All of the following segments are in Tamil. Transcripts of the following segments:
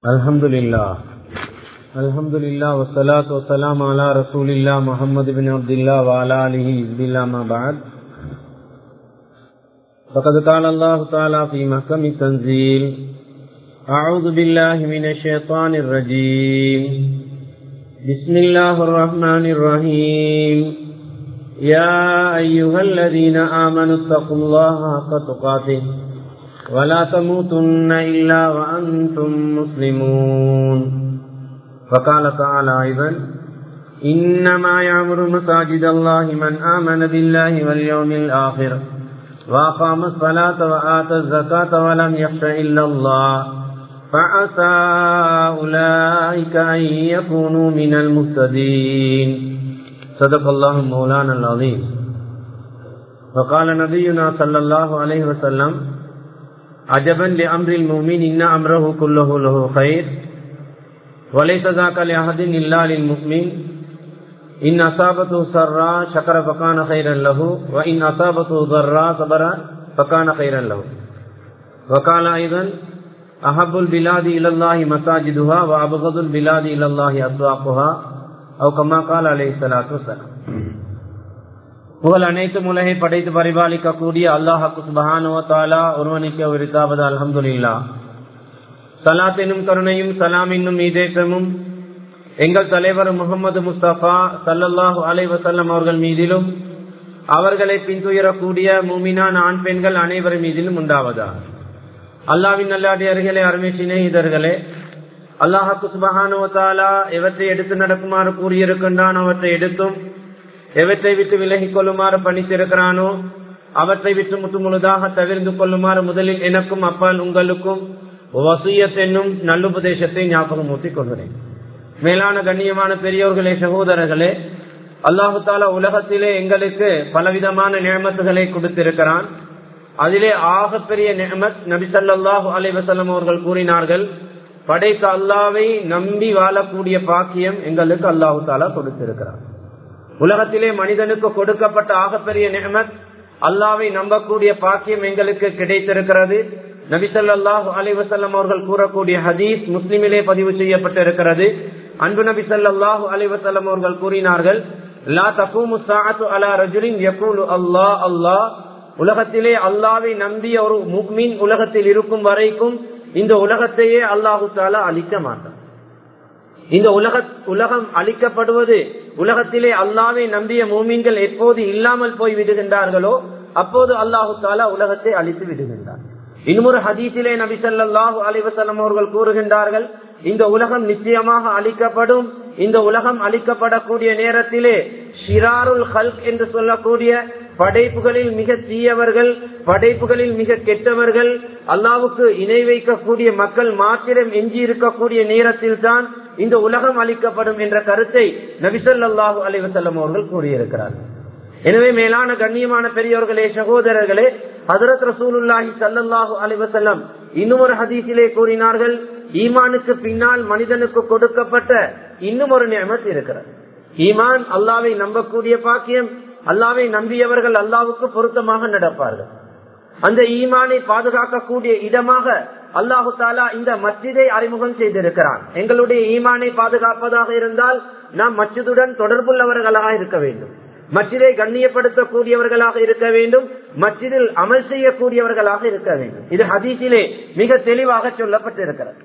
الحمد لله الحمد لله والصلاة والسلام على رسول الله محمد بن عبد الله وعلى آله بالله ما بعد فقد قال الله تعالى في محكم التنزيل أعوذ بالله من الشيطان الرجيم بسم الله الرحمن الرحيم يا أيها الذين آمنوا اتقوا الله حق تقاته ولا تموتن إلا وأنتم مسلمون وقال تعالى أيضا إنما يعمر مساجد الله من آمن بالله واليوم الآخر وأقام الصلاة وآتى الزكاة ولم يخش إلا الله فعسى أولئك أن يكونوا من المهتدين صدق الله مولانا العظيم وقال نبينا صلى الله عليه وسلم عجبا لأمر المؤمن إن أمره كله له خير وليس ذاك لأحد إلا للمؤمن إن أصابته سراء شكر فكان خيرا له وإن أصابته ضراء صبر فكان خيرا له وقال أيضا أحب البلاد إلى الله مساجدها وأبغض البلاد إلى الله أسواقها أو كما قال عليه الصلاة والسلام புகழ் அனைத்து உலகை படைத்து பரிபாலிக்கக்கூடிய அல்லாஹாக்கு சுபஹானுவத்தாலா ஒருவனுக்கு உரித்தாவது அலமதுல்லா சலாத் என்னும் கருணையும் சலாம் என்னும் மீதேற்றமும் எங்கள் தலைவர் முகமது முஸ்தபா சல்லல்லாஹு அலைவசல்லம் அவர்கள் மீதிலும் அவர்களை பின்துயரக்கூடிய மூமினான ஆண் பெண்கள் அனைவர் மீதிலும் உண்டாவதா அல்லாவின் நல்லாடியார்களே அருமை சிநேகிதர்களே அல்லாஹாக்கு சுபஹானுவத்தாலா எவற்றை எடுத்து நடக்குமாறு கூறியிருக்கின்றான் அவற்றை எடுத்தும் எவற்றை விட்டு விலகிக் கொள்ளுமாறு பணித்திருக்கிறானோ அவற்றை விட்டு முத்து முழுதாக தவிர்ந்து கொள்ளுமாறு முதலில் எனக்கும் அப்பால் உங்களுக்கும் வசியத் என்னும் நல்லுபதேசத்தை ஞாபகம் ஊட்டிக் கொள்கிறேன் மேலான கண்ணியமான பெரியோர்களே சகோதரர்களே அல்லாஹு தாலா உலகத்திலே எங்களுக்கு பலவிதமான நியமத்துகளை கொடுத்திருக்கிறான் அதிலே ஆகப்பெரிய நியமத் நபிசல்லாஹு அலைவசல்லம் அவர்கள் கூறினார்கள் படைத்த அல்லாவை நம்பி வாழக்கூடிய பாக்கியம் எங்களுக்கு அல்லாஹு தாலா கொடுத்திருக்கிறார் உலகத்திலே மனிதனுக்கு கொடுக்கப்பட்ட ஆகப்பெரிய நியமத் அல்லாவை நம்பக்கூடிய பாக்கியம் எங்களுக்கு கிடைத்திருக்கிறது நபிசல்லாஹு அலைவசல்லம் அவர்கள் கூறக்கூடிய ஹதீஸ் முஸ்லிமிலே பதிவு செய்யப்பட்டிருக்கிறது அன்பு நபி சல்லாஹு அலைவசல்லம் அவர்கள் கூறினார்கள் லா தகூமு சாத்து அலா ரஜுலின் யகூலு அல்லா அல்லா உலகத்திலே அல்லாவை நம்பிய ஒரு முக்மின் உலகத்தில் இருக்கும் வரைக்கும் இந்த உலகத்தையே அல்லாஹு தாலா அழிக்க மாட்டான் இந்த உலக உலகம் அழிக்கப்படுவது உலகத்திலே அல்லாவை நம்பிய மூமீன்கள் எப்போது இல்லாமல் போய் விடுகின்றார்களோ அப்போது அல்லாஹு தாலா உலகத்தை அழித்து விடுகின்றார் இன்னொரு ஹதீசிலே நபி சல்லாஹூ அலிவசல்லம் அவர்கள் கூறுகின்றார்கள் இந்த உலகம் நிச்சயமாக அழிக்கப்படும் இந்த உலகம் அழிக்கப்படக்கூடிய நேரத்திலே ஷிராருல் ஹல்க் என்று சொல்லக்கூடிய படைப்புகளில் மிக தீயவர்கள் படைப்புகளில் மிக கெட்டவர்கள் அல்லாவுக்கு இணை வைக்கக்கூடிய மக்கள் மாத்திரம் எஞ்சி இருக்கக்கூடிய நேரத்தில் தான் இந்த உலகம் அளிக்கப்படும் என்ற கருத்தை நபிசல்லாஹூ அலிவசல்லம் அவர்கள் கூறியிருக்கிறார்கள் எனவே மேலான கண்ணியமான பெரியவர்களே சகோதரர்களே ஹதரத் ரசூலுல்லாஹி சல்லாஹூ அலிவசல்லம் இன்னும் ஒரு ஹதீசிலே கூறினார்கள் ஈமானுக்கு பின்னால் மனிதனுக்கு கொடுக்கப்பட்ட இன்னும் ஒரு நியமத் இருக்கிறது ஈமான் அல்லாவை நம்பக்கூடிய பாக்கியம் அல்லாவை நம்பியவர்கள் அல்லாவுக்கு பொருத்தமாக நடப்பார்கள் அந்த ஈமானை பாதுகாக்கக்கூடிய இடமாக அல்லாஹு தாலா இந்த மஸ்ஜிதை அறிமுகம் செய்திருக்கிறான் எங்களுடைய ஈமானை பாதுகாப்பதாக இருந்தால் நாம் மஸ்ஜிதுடன் தொடர்புள்ளவர்களாக இருக்க வேண்டும் மஸ்ஜிதை கண்ணியப்படுத்தக்கூடியவர்களாக இருக்க வேண்டும் மஸ்ஜிதில் அமல் செய்யக்கூடியவர்களாக இருக்க வேண்டும் இது ஹதீஸிலே மிக தெளிவாக சொல்லப்பட்டிருக்கிறது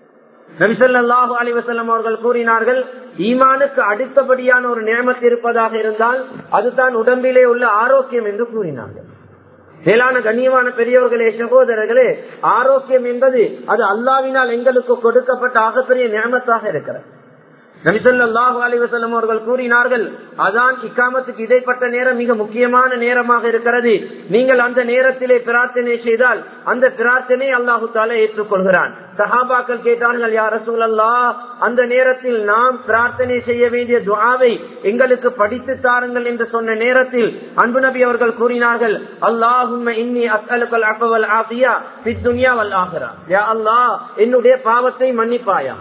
நபிசல்லாஹு அலிவசல்லம் அவர்கள் கூறினார்கள் ஈமானுக்கு அடுத்தபடியான ஒரு நியமத்து இருப்பதாக இருந்தால் அதுதான் உடம்பிலே உள்ள ஆரோக்கியம் என்று கூறினார்கள் மேலான கண்ணியமான பெரியவர்களே சகோதரர்களே ஆரோக்கியம் என்பது அது அல்லாவினால் எங்களுக்கு கொடுக்கப்பட்ட ஆகப்பெரிய நியமத்தாக இருக்கிறது நபிசல்லாஹு அலிவசல்லம் அவர்கள் கூறினார்கள் அதான் இக்காமத்துக்கு இடைப்பட்ட நேரம் மிக முக்கியமான நேரமாக இருக்கிறது நீங்கள் அந்த நேரத்திலே பிரார்த்தனை செய்தால் அந்த பிரார்த்தனை அல்லாஹு தால ஏற்றுக்கொள்கிறான் சஹாபாக்கள் கேட்டார்கள் யார் ரசூலல்லா அந்த நேரத்தில் நாம் பிரார்த்தனை செய்ய வேண்டிய துவாவை எங்களுக்கு படித்து தாருங்கள் என்று சொன்ன நேரத்தில் அன்பு நபி அவர்கள் கூறினார்கள் அல்லாஹும் இன்னி அஸ்அலுக்கல் அஃபவல் ஆஃபியா ஃபித் துன்யா வல் ஆஹிரா யா அல்லாஹ் என்னுடைய பாவத்தை மன்னிப்பாயா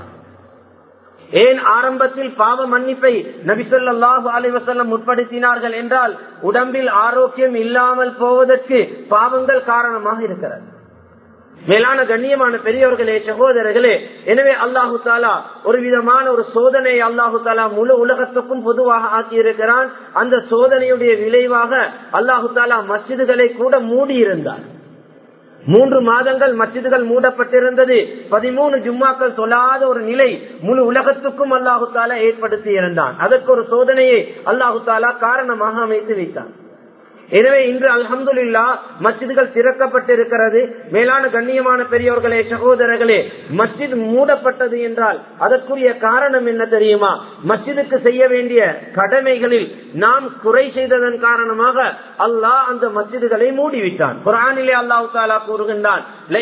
ஏன் ஆரம்பத்தில் பாவ மன்னிப்பை நபிசல்லாஹு அலைவசல்லம் முற்படுத்தினார்கள் என்றால் உடம்பில் ஆரோக்கியம் இல்லாமல் போவதற்கு பாவங்கள் காரணமாக இருக்கிறது மேலான கண்ணியமான பெரியவர்களே சகோதரர்களே எனவே அல்லாஹு தாலா ஒரு விதமான ஒரு சோதனை அல்லாஹு தாலா முழு உலகத்துக்கும் பொதுவாக ஆக்கியிருக்கிறான் அந்த சோதனையுடைய விளைவாக அல்லாஹு தாலா மசிதுகளை கூட மூடி இருந்தார் மூன்று மாதங்கள் மசிதுகள் மூடப்பட்டிருந்தது பதிமூணு ஜும்மாக்கள் சொல்லாத ஒரு நிலை முழு உலகத்துக்கும் அல்லாஹு தாலா ஏற்படுத்தி இருந்தான் அதற்கு ஒரு சோதனையை அல்லாஹு தாலா காரணமாக அமைத்து வைத்தான் எனவே இன்று அல்ஹம்துல்லா மஸ்ஜிதுகள் திறக்கப்பட்டிருக்கிறது மேலான கண்ணியமான பெரியவர்களே சகோதரர்களே மஸ்ஜித் மூடப்பட்டது என்றால் அதற்குரிய காரணம் என்ன தெரியுமா மஸ்ஜிதுக்கு செய்ய வேண்டிய கடமைகளில் நாம் குறை செய்ததன் காரணமாக அல்லாஹ் அந்த மஸ்ஜிதுகளை மூடிவிட்டான் குரானிலே அல்லாஹு தாலா கூறுகின்றான்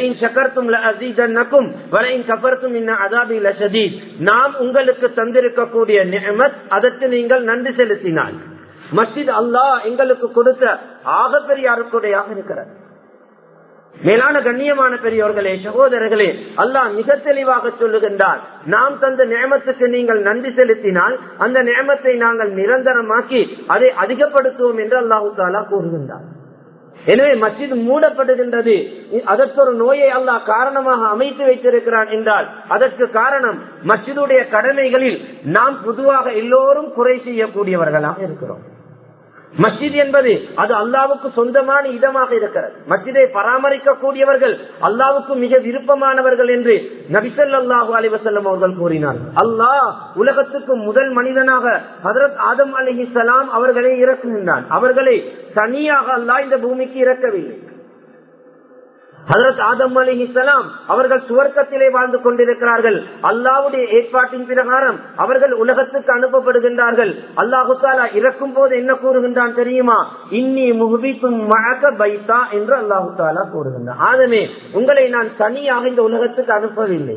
நாம் உங்களுக்கு தந்திருக்கக்கூடிய நியமத் அதற்கு நீங்கள் நன்றி செலுத்தினால் மஸ்ஜித் அல்லாஹ் எங்களுக்கு கொடுத்த ஆகப்பெரிய அருக்குடையாக இருக்கிறது மேலான கண்ணியமான பெரியவர்களே சகோதரர்களே அல்லாஹ் மிக தெளிவாக சொல்லுகின்றார் நாம் தந்த நியமத்துக்கு நீங்கள் நன்றி செலுத்தினால் அந்த நியமத்தை நாங்கள் நிரந்தரமாக்கி அதை அதிகப்படுத்துவோம் என்று அல்லாஹு தாலா கூறுகின்றார் எனவே மஸ்ஜித் மூடப்படுகின்றது அதற்கு ஒரு நோயை அல்லாஹ் காரணமாக அமைத்து வைத்திருக்கிறான் என்றால் அதற்கு காரணம் மஸ்ஜிதுடைய கடமைகளில் நாம் பொதுவாக எல்லோரும் குறை செய்யக்கூடியவர்களாக இருக்கிறோம் மஸ்ஜித் என்பது அது அல்லாவுக்கு சொந்தமான இடமாக இருக்கிறது மஸ்ஜிதை பராமரிக்க கூடியவர்கள் அல்லாவுக்கு மிக விருப்பமானவர்கள் என்று நபிசல்லாஹு அலிவசல்லம் அவர்கள் கூறினார்கள் அல்லாஹ் உலகத்துக்கு முதல் மனிதனாக ஹதரத் ஆதம் அலிஹிசலாம் அவர்களை இறக்குகின்றான் அவர்களை தனியாக அல்லாஹ் இந்த பூமிக்கு இறக்கவில்லை ஹதரத் ஆதம் அலி இஸ்லாம் அவர்கள் சுவர்க்கத்திலே வாழ்ந்து கொண்டிருக்கிறார்கள் அல்லாவுடைய ஏற்பாட்டின் பிரகாரம் அவர்கள் உலகத்துக்கு அனுப்பப்படுகின்றார்கள் அல்லாஹு தாலா இறக்கும் போது என்ன கூறுகின்றான் தெரியுமா இன்னி முகுபித்தும் மழக்க பைத்தா என்று அல்லாஹு தாலா கூறுகின்றான் ஆதமே உங்களை நான் தனியாக இந்த உலகத்துக்கு அனுப்பவில்லை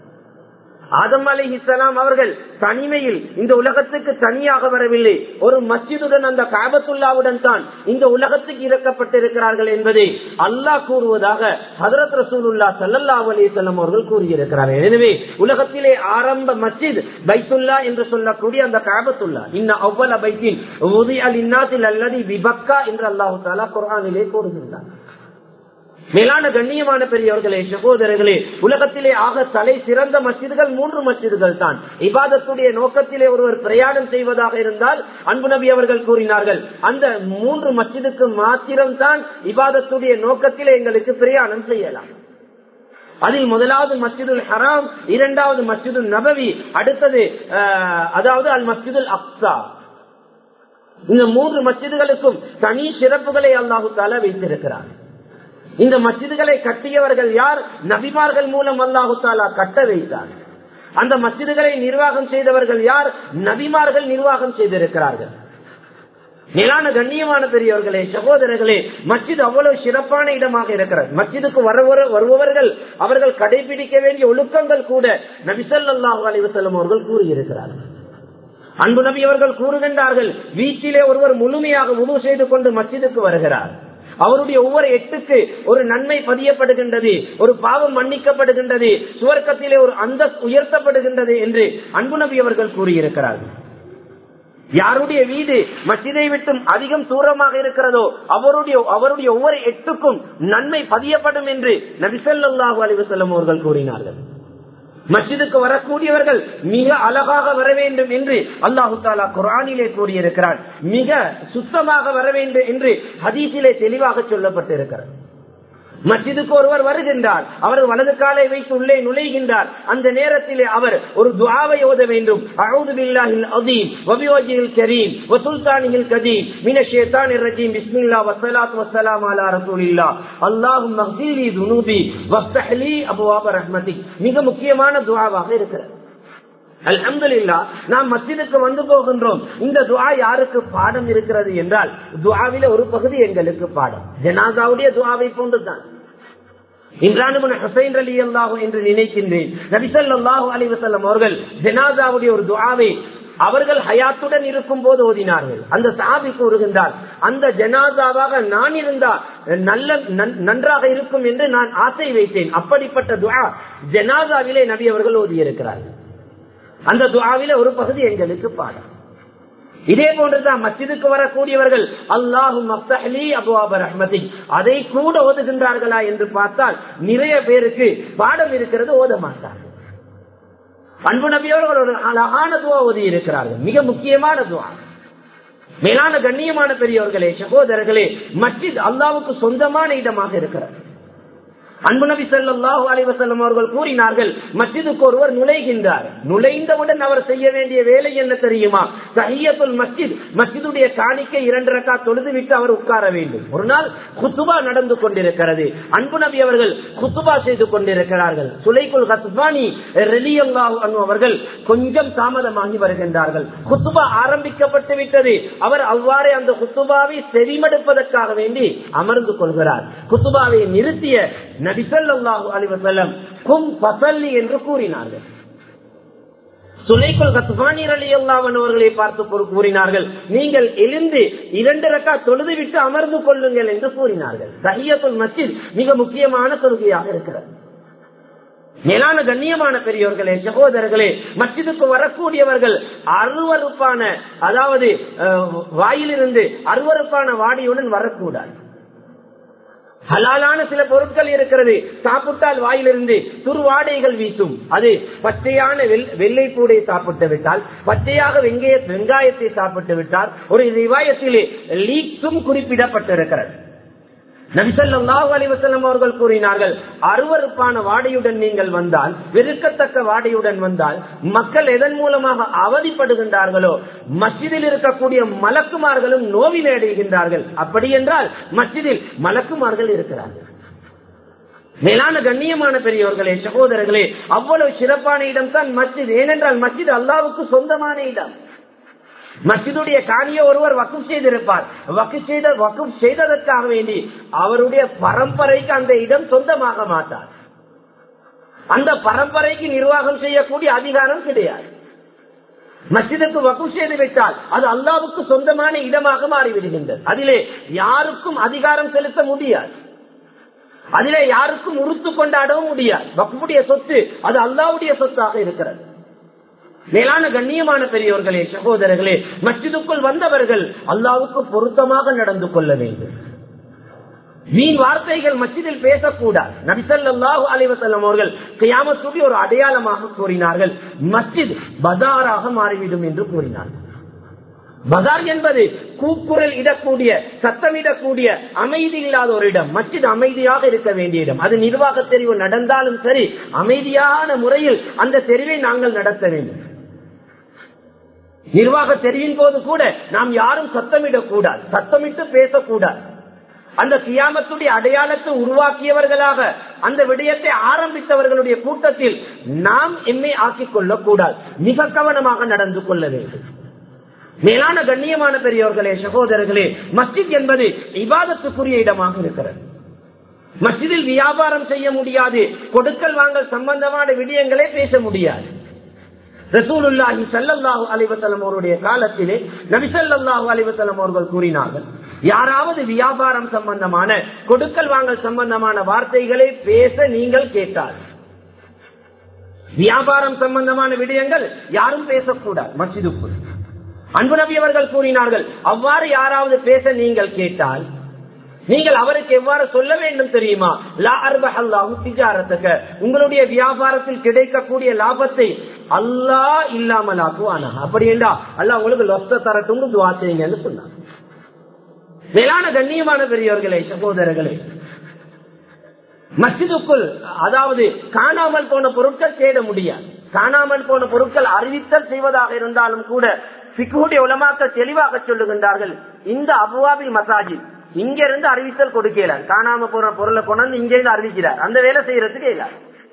ஆதம் அலி இஸ்லாம் அவர்கள் தனிமையில் இந்த உலகத்துக்கு தனியாக வரவில்லை ஒரு மஸ்ஜிதுடன் அந்த காபத்துல்லாவுடன் தான் இந்த உலகத்துக்கு இறக்கப்பட்டிருக்கிறார்கள் என்பதை அல்லாஹ் கூறுவதாக ஹதரத் ரசூலுல்லா சல்லல்லா அலிசல்லம் அவர்கள் கூறியிருக்கிறார்கள் எனவே உலகத்திலே ஆரம்ப மஸ்ஜித் பைத்துல்லா என்று சொல்லக்கூடிய அந்த காபத்துல்லா இன்ன அவ்வள பைத்தின் அல் இன்னாத்தில் அல்லது விபக்கா என்று அல்லாஹு தாலா குரானிலே கூறுகின்றார் மேலான கண்ணியமான பெரியவர்களே சகோதரர்களே உலகத்திலே ஆக தலை சிறந்த மசிதுகள் மூன்று மசிதுகள் தான் இபாதத்துடைய நோக்கத்திலே ஒருவர் பிரயாணம் செய்வதாக இருந்தால் அன்பு நபி அவர்கள் கூறினார்கள் அந்த மூன்று மசிதுக்கு மாத்திரம்தான் இபாதத்துடைய நோக்கத்திலே எங்களுக்கு பிரயாணம் செய்யலாம் அதில் முதலாவது மஸ்ஜிதுல் ஹராம் இரண்டாவது மஸ்ஜிதுல் நபவி அடுத்தது அதாவது அல் மஸ்ஜிதுல் அக்சா இந்த மூன்று மஸ்ஜிதுகளுக்கும் தனி சிறப்புகளை அல்லாஹு தாலா வைத்திருக்கிறார் இந்த மஸ்ஜிதுகளை கட்டியவர்கள் யார் நபிமார்கள் மூலம் அல்லாஹு தாலா கட்ட வைத்தார் அந்த மஸ்ஜிதுகளை நிர்வாகம் செய்தவர்கள் யார் நபிமார்கள் நிர்வாகம் செய்திருக்கிறார்கள் மேலான கண்ணியமான பெரியவர்களே சகோதரர்களே மஸ்ஜித் அவ்வளவு சிறப்பான இடமாக இருக்கிறது மஸ்ஜிதுக்கு வருபவர்கள் அவர்கள் கடைபிடிக்க வேண்டிய ஒழுக்கங்கள் கூட நபிசல்லாஹு அலிவசல்லம் அவர்கள் கூறியிருக்கிறார்கள் அன்பு நபி அவர்கள் கூறுகின்றார்கள் வீட்டிலே ஒருவர் முழுமையாக உணவு செய்து கொண்டு மஸ்ஜிதுக்கு வருகிறார் அவருடைய ஒவ்வொரு எட்டுக்கு ஒரு நன்மை பதியப்படுகின்றது ஒரு பாவம் மன்னிக்கப்படுகின்றது சுவர்க்கத்திலே ஒரு அந்த உயர்த்தப்படுகின்றது என்று அன்பு நபி அவர்கள் கூறியிருக்கிறார்கள் யாருடைய வீடு மசிதை விட்டும் அதிகம் தூரமாக இருக்கிறதோ அவருடைய அவருடைய ஒவ்வொரு எட்டுக்கும் நன்மை பதியப்படும் என்று நபிசல்லாஹு அலிவசல்லம் அவர்கள் கூறினார்கள் மஸ்ஜிதுக்கு வரக்கூடியவர்கள் மிக அழகாக வர வேண்டும் என்று அல்லாஹு தாலா குரானிலே கூறியிருக்கிறார் மிக சுத்தமாக வர வேண்டும் என்று ஹதீஸிலே தெளிவாக சொல்லப்பட்டிருக்கிறது மஸ்ஜிதுக்கு ஒருவர் வருகின்றார் அவர் வலது காலை வைத்து உள்ளே நுழைகின்றார் அந்த நேரத்திலே அவர் ஒரு துவாவை ஓத வேண்டும் அவுது பில்லாஹில் அதீம் வபியோஜில் கரீம் வசுல்தானில் கதீம் மின ஷேத்தானிர் ரஜீம் பிஸ்மில்லா வஸ்ஸலாத்து வஸ்ஸலாம் அலா ரசூலில்லா அல்லாஹும் மஹ்தீலி துனூபி வஃப்தஹ்லி அபுவாப ரஹ்மதிக் மிக முக்கியமான துவாவாக இருக்கிறது அல்ஹம்துலில்லா நாம் மஸ்ஜிதுக்கு வந்து போகின்றோம் இந்த துவா யாருக்கு பாடம் இருக்கிறது என்றால் துவாவில ஒரு பகுதி எங்களுக்கு பாடம் ஜனாதாவுடைய துவாவை போன்றுதான் இன்றானுமன் ஹசைன் அலி அல்லாஹு என்று நினைக்கின்றேன் நபிசல்லாஹு அலிவசல்லம் அவர்கள் ஜனாதாவுடைய ஒரு துவாவை அவர்கள் ஹயாத்துடன் இருக்கும் போது ஓதினார்கள் அந்த சாபி கூறுகின்றார் அந்த ஜனாதாவாக நான் இருந்தா நல்ல நன்றாக இருக்கும் என்று நான் ஆசை வைத்தேன் அப்படிப்பட்ட துவா ஜனாதாவிலே நபி அவர்கள் ஓதியிருக்கிறார்கள் அந்த துவாவில ஒரு பகுதி எங்களுக்கு பாடம் இதே போன்றுதான் மஸ்ஜிதுக்கு வரக்கூடியவர்கள் அல்லாஹும் ரஹ்மதி அதை கூட ஓதுகின்றார்களா என்று பார்த்தால் நிறைய பேருக்கு பாடம் இருக்கிறது ஓத மாட்டார்கள் அன்பு நபியவர்கள் ஒரு அழகான துவா ஓதி இருக்கிறார்கள் மிக முக்கியமான துவா மேலான கண்ணியமான பெரியவர்களே சகோதரர்களே மஸ்ஜித் அல்லாவுக்கு சொந்தமான இடமாக இருக்கிறது அன்பு நபி சொல்லாஹு அலிவசல்லம் அவர்கள் கூறினார்கள் மஸ்ஜிதுக்கு ஒருவர் நுழைகின்றார் நுழைந்தவுடன் அவர் செய்ய வேண்டிய வேலை என்ன தெரியுமா சஹியத்துல் மஸ்ஜித் மஸ்ஜிதுடைய காணிக்கை இரண்டு ரக்கா தொழுது விட்டு அவர் உட்கார வேண்டும் ஒரு நாள் குத்துபா நடந்து கொண்டிருக்கிறது அன்பு நபி அவர்கள் குத்துபா செய்து கொண்டிருக்கிறார்கள் சுலைகுல் ஹஸ்பானி ரெலியல்லாஹு அன்பு அவர்கள் கொஞ்சம் தாமதமாகி வருகின்றார்கள் குத்துபா ஆரம்பிக்கப்பட்டு விட்டது அவர் அவ்வாறே அந்த குத்துபாவை செவிமடுப்பதற்காக வேண்டி அமர்ந்து கொள்கிறார் குத்துபாவை நிறுத்திய நபிசல்லாஹு அலிவசல்லம் கும் பசல்லி என்று கூறினார்கள் சுலைக்குல் கத்துபானி அலி அல்லாவன் அவர்களை பார்த்து கூறினார்கள் நீங்கள் எழுந்து இரண்டு ரக்கா தொழுது விட்டு அமர்ந்து கொள்ளுங்கள் என்று கூறினார்கள் சஹியத்துல் மஸ்ஜித் மிக முக்கியமான தொழுகையாக இருக்கிறது மேலான கண்ணியமான பெரியவர்களே சகோதரர்களே மஸ்ஜிதுக்கு வரக்கூடியவர்கள் அருவறுப்பான அதாவது வாயிலிருந்து அருவறுப்பான வாடியுடன் வரக்கூடாது ஹலாலான சில பொருட்கள் இருக்கிறது சாப்பிட்டால் வாயிலிருந்து துருவாடைகள் வீசும் அது பச்சையான வெள்ளை பூடை சாப்பிட்டு விட்டால் பச்சையாக வெங்காய வெங்காயத்தை சாப்பிட்டு விட்டால் ஒரு ரிவாயத்திலே லீக்ஸும் குறிப்பிடப்பட்டிருக்கிறது நபிசல்லாஹு அலிவசல்லம் அவர்கள் கூறினார்கள் அருவறுப்பான வாடையுடன் நீங்கள் வந்தால் வெறுக்கத்தக்க வாடையுடன் வந்தால் மக்கள் எதன் மூலமாக அவதிப்படுகின்றார்களோ மஸ்ஜிதில் இருக்கக்கூடிய மலக்குமார்களும் நோவில் அடைகின்றார்கள் அப்படி என்றால் மஸ்ஜிதில் மலக்குமார்கள் இருக்கிறார்கள் மேலான கண்ணியமான பெரியவர்களே சகோதரர்களே அவ்வளவு சிறப்பான இடம் தான் மஸ்ஜித் ஏனென்றால் மஸ்ஜித் அல்லாவுக்கு சொந்தமான இடம் மஸ்ஜிதுடைய காணியை ஒருவர் வக்கும் செய்திருப்பார் வக்கு செய்த வக்கும் செய்ததற்காக வேண்டி அவருடைய பரம்பரைக்கு அந்த இடம் சொந்தமாக மாட்டார் அந்த பரம்பரைக்கு நிர்வாகம் செய்யக்கூடிய அதிகாரம் கிடையாது மஸ்ஜிதுக்கு வக்கும் செய்து விட்டால் அது அல்லாவுக்கு சொந்தமான இடமாக மாறிவிடுகின்றது அதிலே யாருக்கும் அதிகாரம் செலுத்த முடியாது அதிலே யாருக்கும் உறுத்து கொண்டாடவும் முடியாது வக்குடைய சொத்து அது அல்லாவுடைய சொத்தாக இருக்கிறது மேலான கண்ணியமான பெரியவர்களே சகோதரர்களே மஸ்ஜிதுக்குள் வந்தவர்கள் அல்லாவுக்கு பொருத்தமாக நடந்து கொள்ள வேண்டும் வீண் வார்த்தைகள் மஸ்ஜிதில் பேசக்கூடாது நபிசல்லாஹு அலைவசல்லம் அவர்கள் கியாமத்துடைய ஒரு அடையாளமாக கூறினார்கள் மஸ்ஜித் பஜாராக மாறிவிடும் என்று கூறினார்கள் பஜார் என்பது கூக்குரல் இடக்கூடிய சத்தமிடக்கூடிய அமைதி இல்லாத ஒரு இடம் மஸ்ஜித் அமைதியாக இருக்க வேண்டிய இடம் அது நிர்வாக தெரிவு நடந்தாலும் சரி அமைதியான முறையில் அந்த தெரிவை நாங்கள் நடத்த வேண்டும் நிர்வாக தெரிவின் போது கூட நாம் யாரும் சத்தமிடக்கூடாது சத்தமிட்டு பேசக்கூடாது அந்த கியாமத்துடைய அடையாளத்தை உருவாக்கியவர்களாக அந்த விடயத்தை ஆரம்பித்தவர்களுடைய கூட்டத்தில் நாம் எம்மை ஆக்கிக் கொள்ளக்கூடாது மிக கவனமாக நடந்து கொள்ள வேண்டும் மேலான கண்ணியமான பெரியவர்களே சகோதரர்களே மஸ்ஜித் என்பது இபாதத்துக்குரிய இடமாக இருக்கிறது மஸ்ஜிதில் வியாபாரம் செய்ய முடியாது கொடுக்கல் வாங்கல் சம்பந்தமான விடயங்களே பேச முடியாது ரசூலுல்லாஹி சல்லல்லாஹு அலிவசலம் அவருடைய காலத்திலே நபிசல்லாஹு அலிவசலம் அவர்கள் கூறினார்கள் யாராவது வியாபாரம் சம்பந்தமான கொடுக்கல் வாங்கல் சம்பந்தமான வார்த்தைகளை பேச நீங்கள் கேட்டால் வியாபாரம் சம்பந்தமான விடயங்கள் யாரும் பேசக்கூடாது மஸ்ஜிதுக்குள் அன்பு நபி அவர்கள் கூறினார்கள் அவ்வாறு யாராவது பேச நீங்கள் கேட்டால் நீங்கள் அவருக்கு எவ்வாறு சொல்ல வேண்டும் தெரியுமா லா அர்பஹல்லாஹு திஜாரத்துக்கு உங்களுடைய வியாபாரத்தில் கிடைக்கக்கூடிய லாபத்தை அல்லா இல்லாமல் ஆக்குவானா அப்படி என்றா அல்ல உங்களுக்கு லொஸ்த தரட்டும் துவா செய்யுங்கன்னு சொன்னாங்க மேலான கண்ணியமான பெரியவர்களே சகோதரர்களே மஸ்ஜிதுக்குள் அதாவது காணாமல் போன பொருட்கள் தேட முடியாது காணாமல் போன பொருட்கள் அறிவித்தல் செய்வதாக இருந்தாலும் கூட சிக்குடைய உலமாக்கள் தெளிவாக சொல்லுகின்றார்கள் இந்த அபுவாபில் மசாஜித் இங்க இருந்து அறிவித்தல் கொடுக்கல காணாம போற பொருளை கொண்டு இங்க இருந்து அறிவிக்கிறார் அந்த வேலை செய்யறதுக்கு இல்ல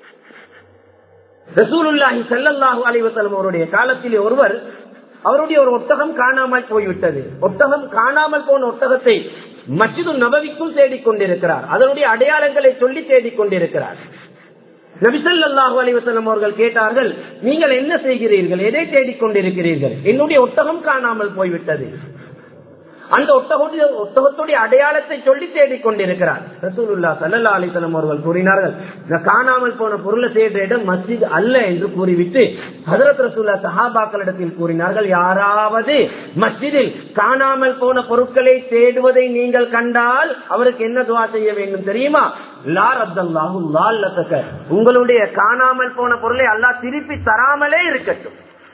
ரசூலுல்லாஹி சல்லல்லாஹு அலைவசலம் அவருடைய காலத்திலே ஒருவர் அவருடைய ஒரு ஒட்டகம் காணாமல் போய்விட்டது ஒட்டகம் காணாமல் போன ஒட்டகத்தை மச்சிது நபவிக்கும் தேடிக்கொண்டிருக்கிறார் அதனுடைய அடையாளங்களை சொல்லி தேடிக்கொண்டிருக்கிறார் நபிசல்லாஹு அலிவசலம் அவர்கள் கேட்டார்கள் நீங்கள் என்ன செய்கிறீர்கள் எதை தேடிக்கொண்டிருக்கிறீர்கள் என்னுடைய ஒட்டகம் காணாமல் போய்விட்டது அந்த ஒட்டகத்துடைய ஒட்டகத்துடைய அடையாளத்தை சொல்லி தேடிக்கொண்டிருக்கிறார் ரசூலுல்லா சல்லா அலிசலம் அவர்கள் கூறினார்கள் காணாமல் போன பொருளை தேடுற இடம் மஸ்ஜித் அல்ல என்று கூறிவிட்டு ஹதரத் ரசூல்லா சஹாபாக்களிடத்தில் கூறினார்கள் யாராவது மஸ்ஜிதில் காணாமல் போன பொருட்களை தேடுவதை நீங்கள் கண்டால் அவருக்கு என்ன துவா செய்ய வேண்டும் தெரியுமா லார் அப்தல்லாஹு லால்லத்தக்க உங்களுடைய காணாமல் போன பொருளை அல்லாஹ் திருப்பி தராமலே இருக்கட்டும்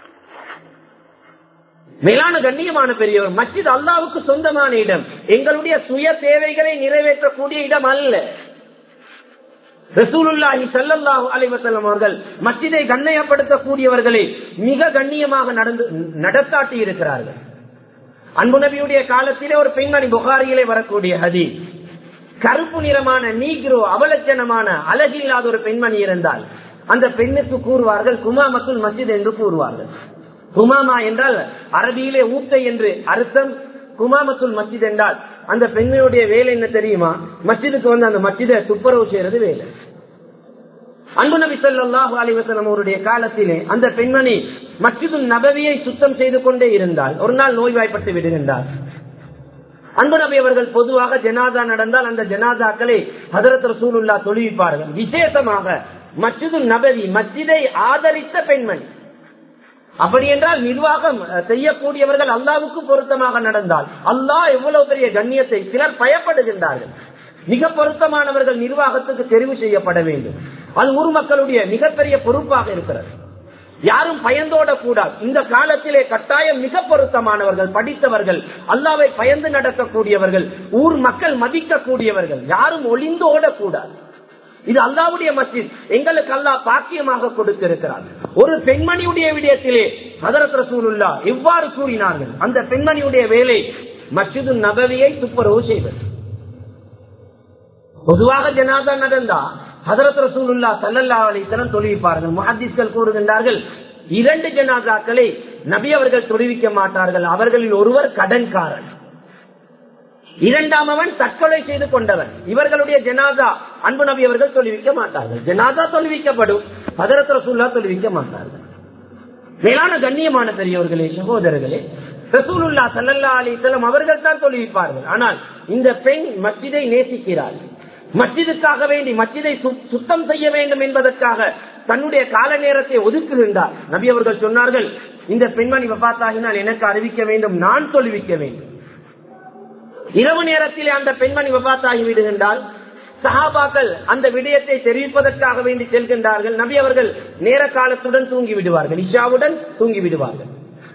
மேலான கண்ணியமான பெரியவர் மஸ்ஜித் அல்லாவுக்கு சொந்தமான இடம் எங்களுடைய சுய தேவைகளை நிறைவேற்றக்கூடிய இடம் அல்ல ரசூலுல்லாஹி ஸல்லல்லாஹு அலைஹி வஸல்லம் அவர்கள் மஸ்ஜிதை கண்ணியப்படுத்தக்கூடியவர்களை மிக கண்ணியமாக நடந்து நடத்தாட்டி இருக்கிறார்கள் அன்பு நபியுடைய காலத்திலே ஒரு பெண்மணி புகாரியிலே வரக்கூடிய ஹதீஸ் கருப்பு நிறமான நீக்ரோ அவலட்சணமான அழகில்லாத ஒரு பெண்மணி இருந்தால் அந்த பெண்ணுக்கு கூறுவார்கள் குமாமத்துல் மஸ்ஜித் என்று கூறுவார்கள் குமாமா என்றால் அரபியிலே ஊட்டை என்று அர்த்தம் குமாமத்துல் மஸ்ஜித் என்றால் அந்த பெண்ணுடைய வேலை என்ன தெரியுமா மஸ்ஜிதுக்கு வந்து அந்த மஸ்ஜிதை துப்புரவு செய்யறது வேலை அன்பு நபி சொல்லாஹு அலிவசலம் அவருடைய காலத்திலே அந்த பெண்மணி மஸ்ஜிது நபவியை சுத்தம் செய்து கொண்டே இருந்தால் ஒரு நாள் நோய்வாய்ப்பட்டு விடுகின்றார் அன்பு நபி அவர்கள் பொதுவாக ஜனாதா நடந்தால் அந்த ஜனாதாக்களை ஹதரத் ரசூலுல்லா தொழுவிப்பார்கள் விசேஷமாக மஸ்ஜிது நபவி மஸ்ஜிதை ஆதரித்த பெண்மணி அப்படி என்றால் நிர்வாகம் செய்யக்கூடியவர்கள் அல்லாவுக்கு பொருத்தமாக நடந்தால் அல்லாஹ் எவ்வளவு பெரிய கண்ணியத்தை சிலர் பயப்படுகின்றார்கள் மிக பொருத்தமானவர்கள் நிர்வாகத்துக்கு தெரிவு செய்யப்பட வேண்டும் அது ஊர் மக்களுடைய மிகப்பெரிய பொறுப்பாக இருக்கிறது யாரும் பயந்தோட கூடாது இந்த காலத்திலே கட்டாயம் மிக பொருத்தமானவர்கள் படித்தவர்கள் அல்லாவை பயந்து நடக்கக்கூடியவர்கள் ஊர் மக்கள் மதிக்கக்கூடியவர்கள் யாரும் ஒளிந்து ஓடக்கூடாது இது அல்லாவுடைய மஸ்ஜித் எங்களுக்கு அல்லாஹ் பாக்கியமாக கொடுத்திருக்கிறார் ஒரு பெண்மணியுடைய விடயத்திலே ஹதரத் ரசூலுல்லா எவ்வாறு கூறினார்கள் அந்த பெண்மணியுடைய வேலை மஸ்ஜிது நபவியை துப்புரவு செய்வது பொதுவாக ஜனாதா நடந்தா ஹதரத் ரசூலுல்லா சல்லல்லா அலிசனம் தொழுவிப்பார்கள் முஹத்திஸ்கள் கூறுகின்றார்கள் இரண்டு ஜனாதாக்களை நபி அவர்கள் தொழுவிக்க மாட்டார்கள் அவர்களில் ஒருவர் கடன்காரன் இரண்டாமவன் தற்கொலை செய்து கொண்டவன் இவர்களுடைய ஜனாதா அன்பு நபி அவர்கள் தொழுவிக்க மாட்டார்கள் ஜனாதா தொழுவிக்கப்படும் ஹதரத் ரசூல்லா தொழுவிக்க மாட்டார்கள் மேலான கண்ணியமான பெரியவர்களே சகோதரர்களே ரசூலுல்லா சல்லல்லா அலிசலம் அவர்கள் தான் தொழுவிப்பார்கள் ஆனால் இந்த பெண் மஸ்ஜிதை நேசிக்கிறார் மஸ்ஜிதுக்காக வேண்டி மஸ்ஜிதை சுத்தம் செய்ய வேண்டும் என்பதற்காக தன்னுடைய கால நேரத்தை ஒதுக்குகின்றார் நபி அவர்கள் சொன்னார்கள் இந்த பெண்மணி வபாத்தாகினால் எனக்கு அறிவிக்க வேண்டும் நான் தொழுவிக்க வேண்டும் இரவு நேரத்திலே அந்த பெண்மணி விபாத்தாகி விடுகின்றால் சஹாபாக்கள் அந்த விடயத்தை தெரிவிப்பதற்காக வேண்டி செல்கின்றார்கள் நபி அவர்கள் நேர காலத்துடன் தூங்கி விடுவார்கள் இஷாவுடன் தூங்கி விடுவார்கள்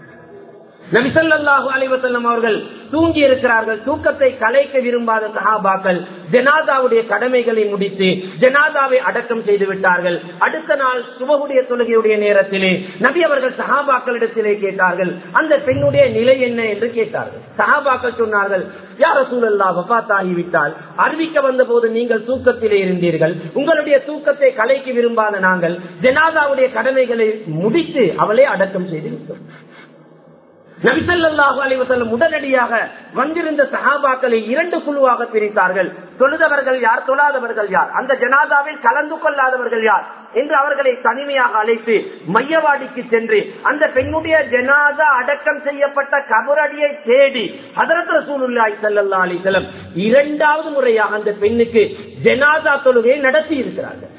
நபிசல்லாஹு அலைவசல்லம் அவர்கள் தூங்கி இருக்கிறார்கள் தூக்கத்தை கலைக்க விரும்பாத சஹாபாக்கள் ஜனாதாவுடைய கடமைகளை முடித்து ஜனாதாவை அடக்கம் செய்து விட்டார்கள் அடுத்த நாள் சுபகுடைய தொழுகையுடைய நேரத்திலே நபி அவர்கள் சஹாபாக்களிடத்திலே கேட்டார்கள் அந்த பெண்ணுடைய நிலை என்ன என்று கேட்டார்கள் சஹாபாக்கள் சொன்னார்கள் யார சூழல்லா வபாத்தாகிவிட்டால் அறிவிக்க வந்த போது நீங்கள் தூக்கத்திலே இருந்தீர்கள் உங்களுடைய தூக்கத்தை கலைக்க விரும்பாத நாங்கள் ஜனாதாவுடைய கடமைகளை முடித்து அவளே அடக்கம் செய்து விட்டோம் நபிசல்லாஹு அலைவசல்லம் உடனடியாக வந்திருந்த சஹாபாக்களை இரண்டு குழுவாக பிரித்தார்கள் தொழுதவர்கள் யார் தொழாதவர்கள் யார் அந்த ஜனாதாவில் கலந்து கொள்ளாதவர்கள் யார் என்று அவர்களை தனிமையாக அழைத்து மையவாடிக்கு சென்று அந்த பெண்ணுடைய ஜனாதா அடக்கம் செய்யப்பட்ட கபரடியை தேடி ஹதரத் ரசூலுல்லாய் சல்லா அலிசல்லம் இரண்டாவது முறையாக அந்த பெண்ணுக்கு ஜனாதா தொழுகையை நடத்தி இருக்கிறார்கள்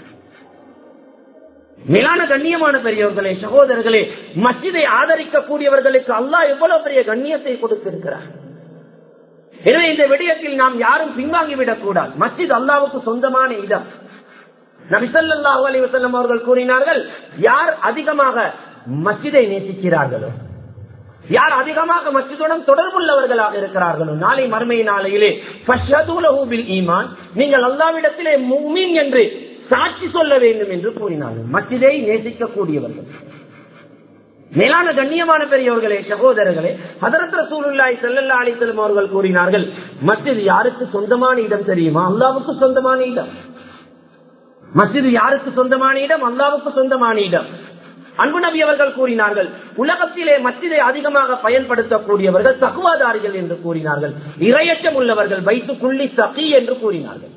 மேலான கண்ணியமான பெரியவர்களே சகோதரர்களே மஸ்ஜிதை ஆதரிக்கக்கூடியவர்களுக்கு அல்லாஹ் எவ்வளவு பெரிய கண்ணியத்தை கொடுத்திருக்கிறார் எனவே இந்த விடயத்தில் நாம் யாரும் பின்வாங்கிவிடக் கூடாது மஸ்ஜித் அல்லாவுக்கு சொந்தமான இடம் நபிசல்லாஹு அலி வசல்லம் அவர்கள் கூறினார்கள் யார் அதிகமாக மஸ்ஜிதை நேசிக்கிறார்களோ யார் அதிகமாக மஸ்ஜிதுடன் தொடர்புள்ளவர்களாக இருக்கிறார்களோ நாளை மறுமை நாளையிலே ஈமான் நீங்கள் அல்லாவிடத்திலே முமீன் என்று சாட்சி சொல்ல வேண்டும் என்று கூறினார்கள் மஸ்ஜிதை நேசிக்கக்கூடியவர்கள் மேலான கண்ணியமான பெரியவர்களே சகோதரர்களே ஹதரத் ரசூலுல்லாய் செல்லல்லா அலிசல்லம் அவர்கள் கூறினார்கள் மஸ்ஜித் யாருக்கு சொந்தமான இடம் தெரியுமா அல்லாவுக்கு சொந்தமான இடம் மஸ்ஜித் யாருக்கு சொந்தமான இடம் அல்லாவுக்கு சொந்தமான இடம் அன்பு நபி அவர்கள் கூறினார்கள் உலகத்திலே மஸ்ஜிதை அதிகமாக பயன்படுத்தக்கூடியவர்கள் தகுவாதாரிகள் என்று கூறினார்கள் இரையச்சம் உள்ளவர்கள் வைத்து புள்ளி சகி என்று கூறினார்கள்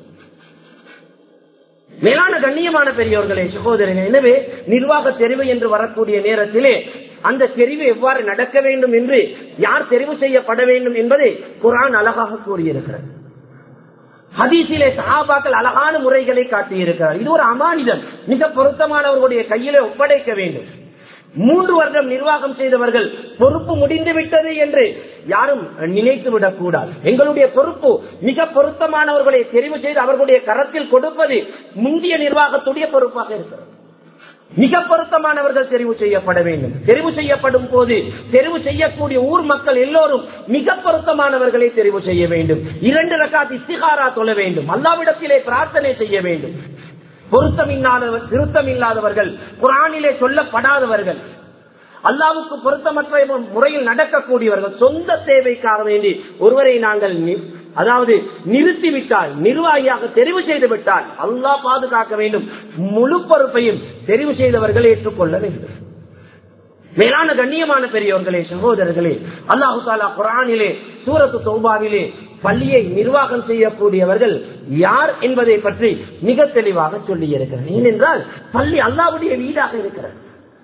மேலான கண்ணியமான பெரியவர்களே சகோதரர்கள் எனவே நிர்வாக தெரிவு என்று வரக்கூடிய நேரத்திலே அந்த தெரிவு எவ்வாறு நடக்க வேண்டும் என்று யார் தெரிவு செய்யப்பட வேண்டும் என்பதை குரான் அழகாக கூறியிருக்கிறது ஹதீசிலே சஹாபாக்கள் அழகான முறைகளை காட்டியிருக்கிறார் இது ஒரு அமானிதம் மிக பொருத்தமானவர்களுடைய கையிலே ஒப்படைக்க வேண்டும் மூன்று வருடம் நிர்வாகம் செய்தவர்கள் பொறுப்பு முடிந்து விட்டது என்று யாரும் நினைத்து விடக் கூடாது எங்களுடைய பொறுப்பு மிக பொருத்தமானவர்களை தெரிவு செய்து அவர்களுடைய கரத்தில் கொடுப்பது முந்தைய நிர்வாகத்துடைய பொறுப்பாக இருக்கிறது மிக பொருத்தமானவர்கள் தெரிவு செய்யப்பட வேண்டும் தெரிவு செய்யப்படும் போது தெரிவு செய்யக்கூடிய ஊர் மக்கள் எல்லோரும் மிக பொருத்தமானவர்களை தெரிவு செய்ய வேண்டும் இரண்டு ரகாத் இஸ்திகாரா சொல்ல வேண்டும் அல்லாவிடத்திலே பிரார்த்தனை செய்ய வேண்டும் பொருத்தமில்லாதவர் திருத்தமில்லாதவர்கள் குரானிலே சொல்லப்படாதவர்கள் அல்லாவுக்கு பொருத்தமற்ற முறையில் நடக்கக்கூடியவர்கள் சொந்த தேவைக்காக வேண்டி ஒருவரை நாங்கள் நி- அதாவது நிறுத்திவிட்டால் நிர்வாகியாக தெரிவு செய்து விட்டால் அல்லாஹ் பாதுகாக்க வேண்டும் முழு பொறுப்பையும் தெரிவு செய்தவர்கள் ஏற்றுக்கொள்ள வேண்டும் மேலான கண்ணியமான பெரியவர்களே சகோதரர்களே அல்லாஹு தாலா குரானிலே சூரத்து தௌபாவிலே பள்ளியை நிர்வாகம் செய்யக்கூடியவர்கள் யார் என்பதை பற்றி மிக தெளிவாக சொல்லி இருக்கிறார் ஏனென்றால் பள்ளி அல்லாவுடைய வீடாக இருக்கிறது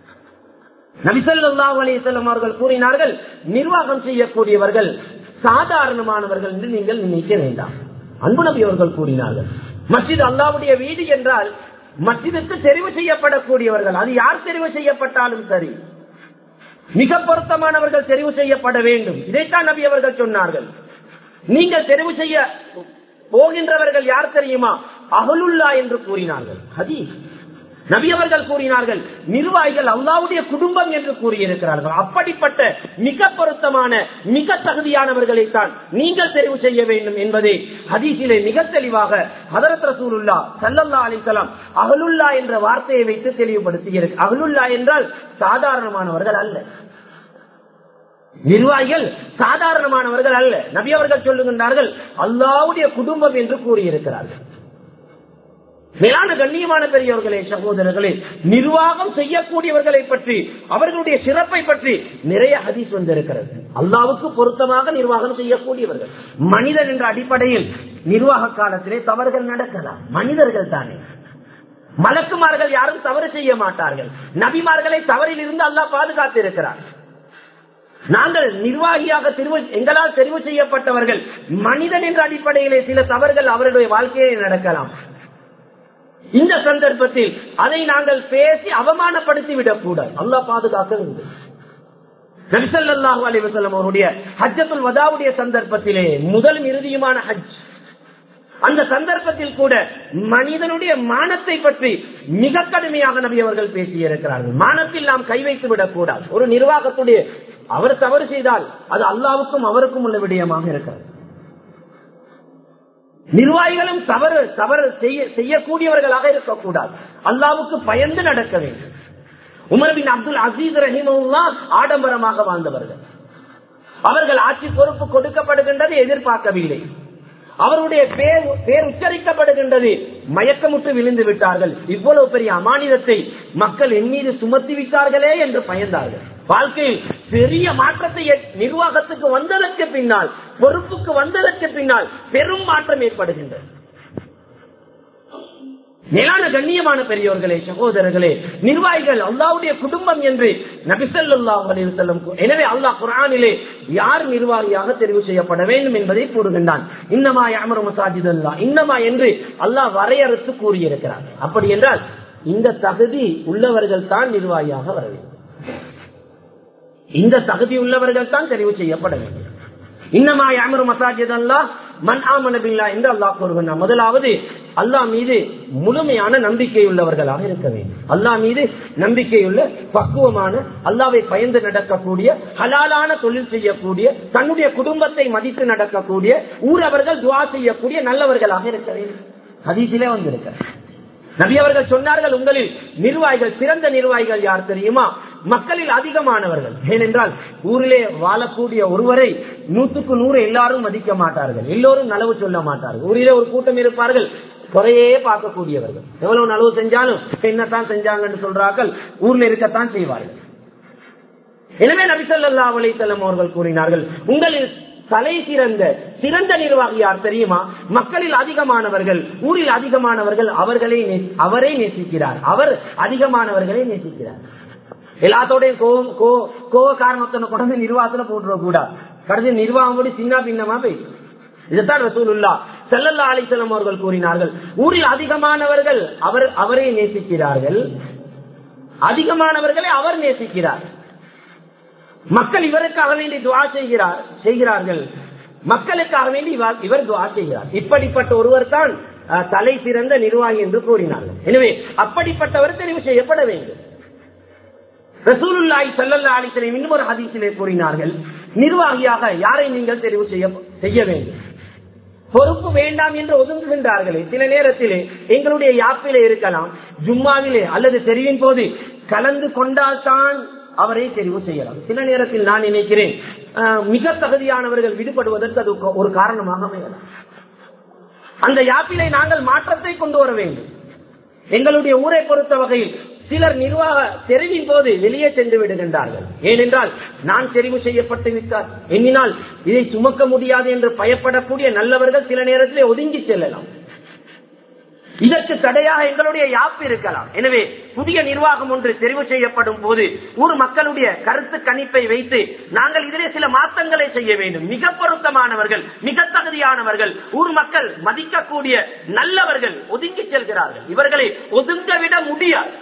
நபிசல்லாஹ் அலிசல்லம் அவர்கள் கூறினார்கள் நிர்வாகம் செய்யக்கூடியவர்கள் சாதாரணமானவர்கள் என்று நீங்கள் நினைக்க வேண்டாம் அன்பு நபி அவர்கள் கூறினார்கள் மஸ்ஜித் அல்லாவுடைய வீடு என்றால் மஸ்ஜிதுக்கு தெரிவு செய்யப்படக்கூடியவர்கள் அது யார் தெரிவு செய்யப்பட்டாலும் சரி மிக பொருத்தமானவர்கள் தெரிவு செய்யப்பட வேண்டும் இதைத்தான் நபி அவர்கள் சொன்னார்கள் நீங்கள் தெரிவு செய்ய போகின்றவர்கள் யார் தெரியுமா அகலுல்லா என்று கூறினார்கள் ஹதீஸ் நபி அவர்கள் கூறினார்கள் நிர்வாகிகள் அல்லாவுடைய குடும்பம் என்று கூறியிருக்கிறார்கள் அப்படிப்பட்ட மிக பொருத்தமான மிக தகுதியானவர்களைத்தான் நீங்கள் தெரிவு செய்ய வேண்டும் என்பதை ஹதீஸிலே மிக தெளிவாக ஹதரத் ரசூலுல்லா சல்லல்லா அலிசலாம் அகலுல்லா என்ற வார்த்தையை வைத்து தெளிவுபடுத்தி இருக்கு அகலுல்லா என்றால் சாதாரணமானவர்கள் அல்ல நிர்வாகிகள் சாதாரணமானவர்கள் அல்ல நபி அவர்கள் சொல்லுகின்றார்கள் அல்லாவுடைய குடும்பம் என்று கூறியிருக்கிறார்கள் மேலான கண்ணியமான பெரியவர்களே சகோதரர்களே நிர்வாகம் செய்யக்கூடியவர்களை பற்றி அவர்களுடைய சிறப்பை பற்றி நிறைய ஹதீஸ் வந்திருக்கிறது அல்லாவுக்கு பொருத்தமாக நிர்வாகம் செய்யக்கூடியவர்கள் மனிதன் என்ற அடிப்படையில் நிர்வாக காலத்திலே தவறுகள் நடக்கலாம் மனிதர்கள் தானே மலக்குமார்கள் யாரும் தவறு செய்ய மாட்டார்கள் நபிமார்களை தவறில் இருந்து அல்லாஹ் பாதுகாத்து இருக்கிறார் நாங்கள் நிர்வாகியாக தெரிவு எங்களால் தெரிவு செய்யப்பட்டவர்கள் மனிதன் என்ற அடிப்படையிலே சில தவறுகள் அவருடைய வாழ்க்கையிலே நடக்கலாம் இந்த சந்தர்ப்பத்தில் அதை நாங்கள் பேசி அவமானப்படுத்தி விடக் கூடாது அல்லாஹ் பாதுகாக்க வேண்டும் நபிசல்லாஹு அலிவசல்லம் அவருடைய ஹஜ்ஜத்துல் வதாவுடைய சந்தர்ப்பத்திலே முதல் இறுதியுமான ஹஜ் அந்த சந்தர்ப்பத்தில் கூட மனிதனுடைய மானத்தை பற்றி மிக கடுமையாக நபி அவர்கள் பேசியிருக்கிறார்கள் மானத்தில் நாம் கை வைத்து விடக் கூடாது ஒரு நிர்வாகத்துடைய அவர் தவறு செய்தால் அது அல்லாவுக்கும் அவருக்கும் உள்ள விடயமாக இருக்கிறது நிர்வாகிகளும் தவறு தவறு செய்ய செய்யக்கூடியவர்களாக இருக்கக்கூடாது அல்லாவுக்கு பயந்து நடக்க வேண்டும் உமர் பின் அப்துல் அசீஸ் ரஹிமுல்லா ஆடம்பரமாக வாழ்ந்தவர்கள் அவர்கள் ஆட்சி பொறுப்பு கொடுக்கப்படுகின்றது எதிர்பார்க்கவில்லை அவருடைய பேர் பேர் உச்சரிக்கப்படுகின்றது மயக்கமுட்டு விழுந்து விட்டார்கள் இவ்வளவு பெரிய அமானிதத்தை மக்கள் என் மீது சுமத்தி விட்டார்களே என்று பயந்தார்கள் வாழ்க்கையில் பெரிய மாற்றத்தை நிர்வாகத்துக்கு வந்ததற்கு பின்னால் பொறுப்புக்கு வந்ததற்கு பின்னால் பெரும் மாற்றம் ஏற்படுகின்றது மேலான கண்ணியமான பெரியவர்களே சகோதரர்களே நிர்வாகிகள் அல்லாவுடைய குடும்பம் என்று நபிசல்லாஹ் அலிவசல்லம் எனவே அல்லாஹ் குரானிலே யார் நிர்வாகியாக தெரிவு செய்யப்பட வேண்டும் என்பதை கூறுகின்றான் இன்னமா யாமரு மசாஜித் அல்லா இன்னமா என்று அல்லாஹ் வரையறுத்து கூறியிருக்கிறார் அப்படி என்றால் இந்த தகுதி உள்ளவர்கள் தான் நிர்வாகியாக வர வேண்டும் இந்த தகுதி உள்ளவர்கள் தான் தெரிவு செய்யப்பட வேண்டும் இன்னமா யாமரு மசாஜித் அல்லா மன் ஆமனபில்லா என்று அல்லாஹ் கூறுகின்றான் முதலாவது அல்லாஹ் மீது முழுமையான நம்பிக்கை உள்ளவர்களாக இருக்க வேண்டும் அல்லாஹ் மீது நம்பிக்கையுள்ள பக்குவமான அல்லாவை பயந்து நடக்கக்கூடிய ஹலாலான தொழில் செய்யக்கூடிய தன்னுடைய குடும்பத்தை மதித்து நடக்கக்கூடிய ஊர் அவர்கள் துவா செய்யக்கூடிய நல்லவர்களாக இருக்க வேண்டும் ஹதீசிலே வந்திருக்க நபி அவர்கள் சொன்னார்கள் உங்களில் நிர்வாகிகள் சிறந்த நிர்வாகிகள் யார் தெரியுமா மக்களில் அதிகமானவர்கள் ஏனென்றால் ஊரிலே வாழக்கூடிய ஒருவரை நூற்றுக்கு நூறு எல்லாரும் மதிக்க மாட்டார்கள் எல்லோரும் நலவு சொல்ல மாட்டார்கள் ஊரிலே ஒரு கூட்டம் இருப்பார்கள் குறையே பார்க்கக்கூடியவர்கள் எவ்வளவு நலவு செஞ்சாலும் என்னத்தான் செஞ்சாங்கன்னு சொல்றார்கள் ஊர்ல இருக்கத்தான் செய்வார்கள் எனவே நபிசல்லா அலிசல்லம் அவர்கள் கூறினார்கள் உங்களில் தலை சிறந்த சிறந்த நிர்வாகி யார் தெரியுமா மக்களில் அதிகமானவர்கள் ஊரில் அதிகமானவர்கள் அவர்களை அவரை நேசிக்கிறார் அவர் அதிகமானவர்களை நேசிக்கிறார் எல்லாத்தோடையும் கோவம் கோவ காரணத்தனை கொண்டு நிர்வாகத்துல போட்டுற கூடாது கடைசி நிர்வாகம் கூட சின்ன பின்னமா போயிடும் இதுதான் ரசூலுல்லா செல்லல்லா அலிசல்லம் அவர்கள் கூறினார்கள் ஊரில் அதிகமானவர்கள் அவர் அவரை நேசிக்கிறார்கள் அதிகமானவர்களை அவர் நேசிக்கிறார் மக்கள் இவருக்காக வேண்டி துவா செய்கிறார் செய்கிறார்கள் மக்களுக்காக வேண்டி இவர் இவர் துவா செய்கிறார் இப்படிப்பட்ட ஒருவர் தான் அஹ், தலை சிறந்த நிர்வாகி என்று கூறினார்கள் எனவே அப்படிப்பட்டவர் தெரிவு செய்யப்பட வேண்டும் ரசூலுல்லாஹி ஸல்லல்லாஹு அலைஹி வஸல்லம் இன்னொரு ஹதீஸிலே கூறினார்கள் நிர்வாகியாக யாரை நீங்கள் தெரிவு செய்ய செய்ய வேண்டும் பொறுப்பு வேண்டாம் என்று ஒதுங்குகின்றார்களே சில நேரத்திலே எங்களுடைய யாப்பிலே இருக்கலாம் ஜும்மாவிலே அல்லது தெரிவின் போது கலந்து கொண்டால்தான் அவரை தெரிவு செய்யலாம் சில நேரத்தில் நான் நினைக்கிறேன் அஹ், மிக தகுதியானவர்கள் விடுபடுவதற்கு அது ஒரு காரணமாக அமையலாம் அந்த யாப்பிலே நாங்கள் மாற்றத்தை கொண்டு வர வேண்டும் எங்களுடைய ஊரை பொறுத்த வகையில் சிலர் நிர்வாக தெரிவின் போது வெளியே சென்று விடுகின்றார்கள் ஏனென்றால் நான் தெரிவு செய்யப்பட்டு விட்டார் எண்ணினால் இதை சுமக்க முடியாது என்று பயப்படக்கூடிய நல்லவர்கள் சில நேரத்திலே ஒதுங்கி செல்லலாம் இதற்கு தடையாக எங்களுடைய யாப்பு இருக்கலாம் எனவே புதிய நிர்வாகம் ஒன்று தெரிவு செய்யப்படும் போது ஊர் மக்களுடைய கருத்து கணிப்பை வைத்து நாங்கள் இதிலே சில மாற்றங்களை செய்ய வேண்டும் மிக பொருத்தமானவர்கள் மிக தகுதியானவர்கள் ஊர் மக்கள் மதிக்கக்கூடிய நல்லவர்கள் ஒதுங்கி செல்கிறார்கள் இவர்களை ஒதுங்க விட முடியாது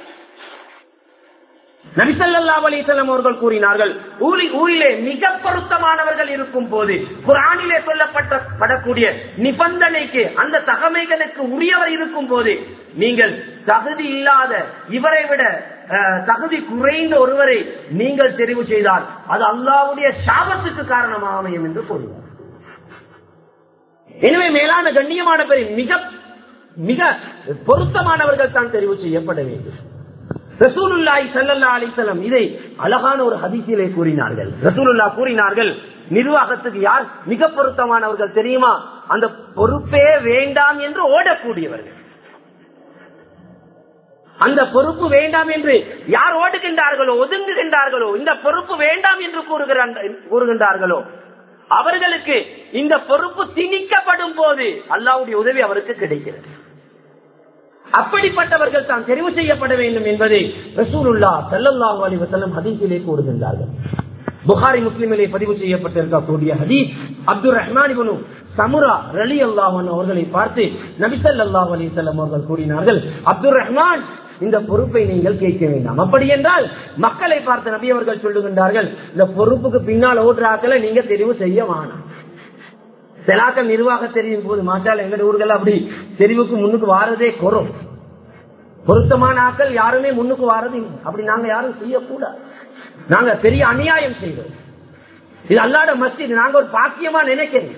நபிசல்லா அலிசல்லம் அவர்கள் கூறினார்கள் ஊரி- ஊரிலே மிக பொருத்தமானவர்கள் இருக்கும் போது குரானிலே சொல்லப்பட்ட படக்கூடிய நிபந்தனைக்கு அந்த தகமைகளுக்கு உரியவர் இருக்கும் போது நீங்கள் தகுதி இல்லாத இவரை விட அஹ், தகுதி குறைந்த ஒருவரை நீங்கள் தெரிவு செய்தால் அது அல்லாவுடைய சாபத்துக்கு காரணமாக அமையும் என்று கூறினார் எனவே மேலான கண்ணியமான பேரை மிக மிக பொருத்தமானவர்கள் தான் தெரிவு செய்யப்பட வேண்டும் ரசூலுல்லாஹி ஸல்லல்லாஹு அலைஹி வஸல்லம் இதை அழகான ஒரு ஹதீஸிலே கூறினார்கள் ரசூலுல்லாஹ் கூறினார்கள் நிர்வாகத்துக்கு யார் மிக பொருத்தமானவர்கள் தெரியுமா அந்த பொறுப்பே வேண்டாம் என்று ஓடக்கூடியவர்கள் அந்த பொறுப்பு வேண்டாம் என்று யார் ஓடுகின்றார்களோ ஒதுங்குகின்றார்களோ இந்த பொறுப்பு வேண்டாம் என்று கூறுகிறான் கூறுகின்றார்களோ அவர்களுக்கு இந்த பொறுப்பு திணிக்கப்படும் போது அல்லாவுடைய உதவி அவருக்கு கிடைக்கிறது அப்படிப்பட்டவர்கள் தான் தெரிவு செய்யப்பட வேண்டும் என்பதை ரசூலுல்லா ஸல்லல்லாஹு அலைஹி வஸல்லம் ஹதீஸிலே கூறுகின்றார்கள் புகாரி முஸ்லிமிலே பதிவு செய்யப்பட்டிருக்கக்கூடிய ஹதீஸ் அப்துல் ரஹ்மான் இப்னு சமுரா ரலி அல்லாஹன் அவர்களை பார்த்து நபி ஸல்லல்லாஹு அலைஹி வஸல்லம் அவர்கள் கூறினார்கள் அப்துல் ரஹ்மான் இந்த பொறுப்பை நீங்கள் கேட்க வேண்டாம் அப்படி என்றால் மக்களை பார்த்த நபி அவர்கள் சொல்லுகின்றார்கள் இந்த பொறுப்புக்கு பின்னால் ஓடுறாக்களை நீங்க தெரிவு செய்ய வேணாம் செலாக்கள் நிர்வாக தெரியும் போது மாற்றால் எங்க ஊர்கள் அப்படி தெரிவுக்கு முன்னுக்கு வாரதே குறம் பொருத்தமான ஆக்கள் யாருமே முன்னுக்கு வாரது இல்லை. அப்படி நாங்க யாரும் செய்யக்கூடாது நாங்க பெரிய அநியாயம் செய்தோம் இது அல்லாட மஸ்ஜித் நாங்க ஒரு பாக்கியமா நினைக்கிறோம்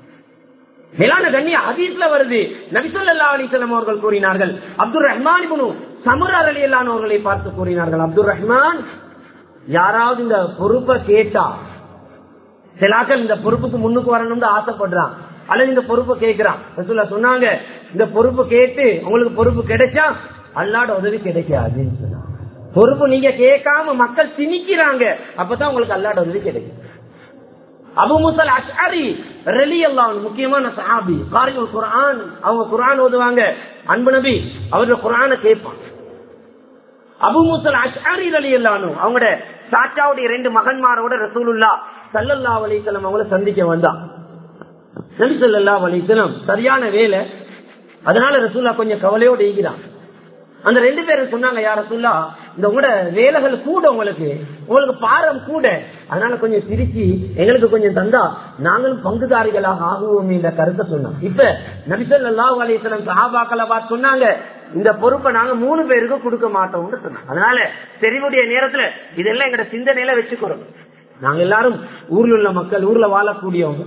மேலான கண்ணிய ஹதீஸ்ல வருது நபிசல்லா அலிசல்லம் அவர்கள் கூறினார்கள் அப்துல் ரஹ்மான் இப்னு சமுரா அலியல்லான் அவர்களை பார்த்து கூறினார்கள் அப்துல் ரஹ்மான் யாராவது இந்த பொறுப்பை கேட்டா சிலாக்கள் இந்த பொறுப்புக்கு முன்னுக்கு வரணும்னு ஆசைப்படுறான் அல்லது இந்த பொறுப்பை கேட்கிறான் ரசூல்லா சொன்னாங்க இந்த பொறுப்பு கேட்டு உங்களுக்கு பொறுப்பு கிடைச்சா அல்லாட உதவி கிடைக்காதுன்னு சொன்னாங்க பொறுப்பு நீங்க கேட்காம மக்கள் திணிக்கிறாங்க அப்பதான் உங்களுக்கு அல்லாட உதவி கிடைக்கும் அபு முசல் அஷ்அரி ரலி அல்லாஹ் முக்கியமான சஹாபி காரியம் குர்ஆன் அவங்க குர்ஆன் ஓதுவாங்க அன்பு நபி அவரோட குர்ஆனை கேட்பான் அபு முசல் அஷ்அரி ரலி அல்லாஹ் அவங்களோட சாச்சாவுடைய ரெண்டு மகன்மாரோட ரசூலுல்லா சல்லல்லா அலிசல்லம் அவங்கள சந்திக்க வந்தான் நபி சல்லா அலிசல்லம் சரியான வேலை அதனால ரசூல்லா கொஞ்சம் கவலையோடு ஈகிறான் அந்த ரெண்டு பேரும் சொன்னாங்க யார சொல்லா இந்த உங்களோட வேலைகள் கூட உங்களுக்கு உங்களுக்கு பாரம் கூட அதனால கொஞ்சம் சிரிச்சு எங்களுக்கு கொஞ்சம் தந்தா நாங்களும் பங்குதாரிகளாக ஆகுவோம் என்ற கருத்தை சொன்னோம் இப்ப நபிசல்லா அலிஸ்லாம் சஹாபாக்களை பார்த்து சொன்னாங்க இந்த பொறுப்பை நாங்க மூணு பேருக்கு கொடுக்க மாட்டோம்னு சொன்னாங்க அதனால தெரிவுடைய நேரத்துல இதெல்லாம் எங்கட சிந்தனையில வச்சுக்கிறோம் நாங்க எல்லாரும் ஊர்ல உள்ள மக்கள் ஊர்ல வாழக்கூடியவங்க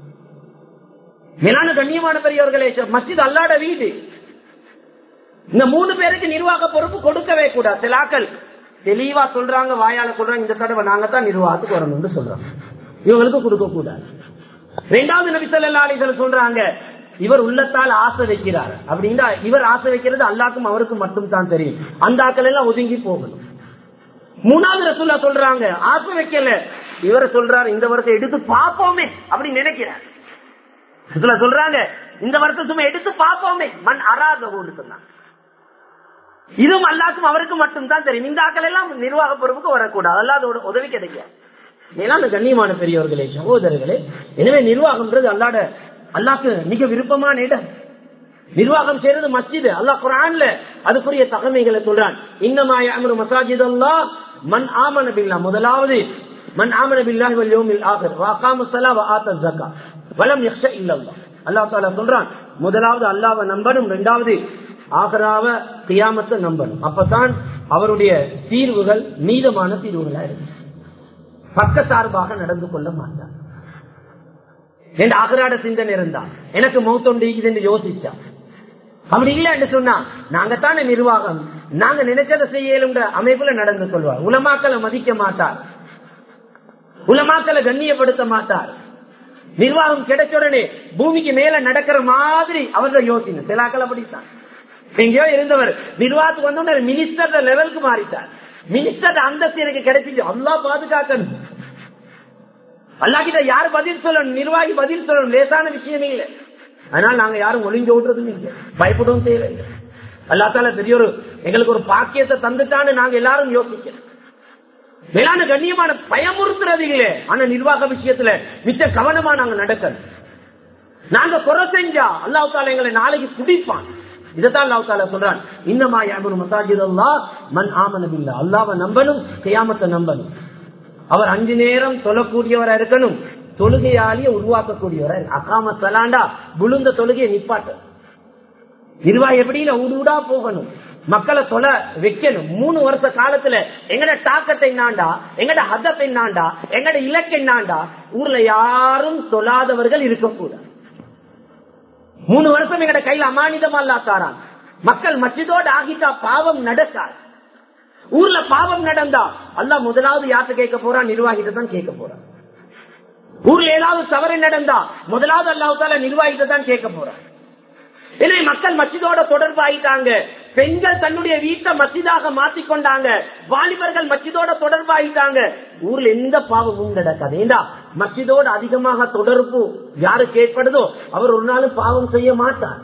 மேலான கண்ணியமான பெரியவர்களே மஸ்ஜித் அல்லாட வீடு இந்த மூணு பேருக்கு நிர்வாக பொறுப்பு கொடுக்கவே கூடாது சிலாக்கள் தெளிவா சொல்றாங்க வாயால சொல்றாங்க இந்த தடவை நாங்க தான் நிர்வாகத்துக்கு வரணும்னு சொல்றாங்க இவங்களுக்கு கொடுக்க கூடாது ரெண்டாவது நபி சொல்லா அலிசல் சொல்றாங்க இவர் உள்ளத்தால் ஆசை வைக்கிறார் அப்படின்னா இவர் ஆசை வைக்கிறது அல்லாக்கும் அவருக்கும் மட்டும் தான் தெரியும் அந்த ஆக்கள் எல்லாம் ஒதுங்கி போகணும் மூணாவது ரசூல்லா சொல்றாங்க ஆசை வைக்கல இவரை சொல்றாரு இந்த வருஷம் எடுத்து பார்ப்போமே அப்படின்னு நினைக்கிறார் ரசூல்லா சொல்றாங்க இந்த வருஷம் சும்மா எடுத்து பார்ப்போமே மண் அராதவோன்னு சொன்னாங்க இதுவும் அல்லாக்கும் அவருக்கு மட்டும் தான் தெரியும் இந்த ஆக்கள் எல்லாம் நிர்வாக பொறுப்புக்கு வரக்கூடாது அல்லாத உதவி கிடைக்காது மேலான கண்ணியமான பெரியவர்களே சகோதரர்களே எனவே நிர்வாகம்ன்றது அல்லாட அல்லாக்கு மிக விருப்பமான இடம் நிர்வாகம் செய்யறது மஸ்ஜிது அல்லாஹ் குரான்ல அதுக்குரிய தகமைகளை சொல்றான் இன்னமாய அமரு மசாஜித் அல்லா மண் ஆமன பில்லா முதலாவது மண் ஆமன பில்லா யோமில் ஆகர் வாக்காம சலா ஆத்த ஜக்கா வலம் யக்ஷ இல்லல்லா அல்லாஹ் தாலா சொல்றான் முதலாவது அல்லாவை நம்பணும் இரண்டாவது ஆகராவ கியாமத்தை நம்பணும் அப்பதான் அவருடைய தீர்வுகள் நீதமான தீர்வுகளா இருக்கும் பக்கசார்பாக நடந்து கொள்ள மாட்டார் என் அகராட சிந்தனை இருந்தா எனக்கு மௌத்தொண்டு என்று யோசிச்சா அப்படி இல்ல என்று சொன்னா நாங்க தானே நிர்வாகம் நாங்க நினைச்சதை செய்யலுங்கிற அமைப்புல நடந்து கொள்வார் உலமாக்களை மதிக்க மாட்டார் உலமாக்களை கண்ணியப்படுத்த மாட்டார் நிர்வாகம் கிடைச்ச உடனே பூமிக்கு மேல நடக்கிற மாதிரி அவர்கள் யோசிங்க சிலாக்கள் அப்படித்தான் எங்கேயோ இருந்தவர் நிர்வாகத்துக்கு வந்த மினிஸ்டர் லெவலுக்கு மாறிட்டார் மினிஸ்டர் அந்தஸ்து எனக்கு கிடைச்சிச்சு அல்லா பாதுகாக்கணும் அல்லாக்கிட்ட யார் பதில் சொல்லணும் நிர்வாகி பதில் சொல்லணும் லேசான விஷயமே இல்லை அதனால நாங்க யாரும் ஒளிஞ்சு ஓடுறதும் இல்லை பயப்படவும் தேவையில்லை அல்லா தால பெரிய ஒரு எங்களுக்கு ஒரு பாக்கியத்தை தந்துட்டான்னு நாங்க எல்லாரும் யோசிக்கிறோம் மேலான கண்ணியமான பயமுறுத்துறது இல்லை ஆனா நிர்வாக விஷயத்துல மிச்ச கவனமா நாங்க நடக்கணும் நாங்க குறை செஞ்சா அல்லாஹ் தால எங்களை நாளைக்கு குடிப்பான் இதைத்தான் அல்லாஹ் தால சொல்றான் இன்னமா யாபுரு மசாஜித் அல்லா மண் ஆமனபில்லா அல்லாவை நம்பணும் கியாமத்தை நம்பணும் அவர் அஞ்சு நேரம் சொல்லக்கூடியவரா இருக்கணும் தொழுகையாளிய உருவாக்கக்கூடியவரா அக்காம சலாண்டா விழுந்த தொழுகையை நிப்பாட்ட நிர்வாகம் எப்படி ஊடா போகணும் மக்களை தொலை வைக்கணும் மூணு வருஷ காலத்துல எங்கட தாக்கத்தை என்னாண்டா எங்கட ஹதத்தை என்னாண்டா எங்கட இலக்கு என்னாண்டா ஊர்ல யாரும் சொல்லாதவர்கள் இருக்கக்கூடாது மூணு வருஷம் எங்கட கையில அமானிதம் அல்லாத்தாரான் மக்கள் மச்சிதோடு ஆகிட்டா பாவம் நடக்காது ஊர்ல பாவம் நடந்தா அல்ல முதலாவது யார்கிட்ட கேட்க போறான் நிர்வாகிட்ட தான் கேட்க போறான் ஊர்ல ஏதாவது தவறு நடந்தா முதலாவது அல்லாவுத்தால நிர்வாகிட்ட தான் கேட்க போறான் எனவே மக்கள் மச்சிதோட தொடர்பு ஆயிட்டாங்க பெண்கள் தன்னுடைய வீட்டை மசிதாக மாத்திக்கொண்டாங்க வாலிபர்கள் மச்சிதோட தொடர்பு ஆயிட்டாங்க ஊர்ல எந்த பாவமும் நடக்காது ஏண்டா மச்சிதோட அதிகமாக தொடர்பு யாருக்கு ஏற்படுதோ அவர் ஒரு நாளும் பாவம் செய்ய மாட்டார்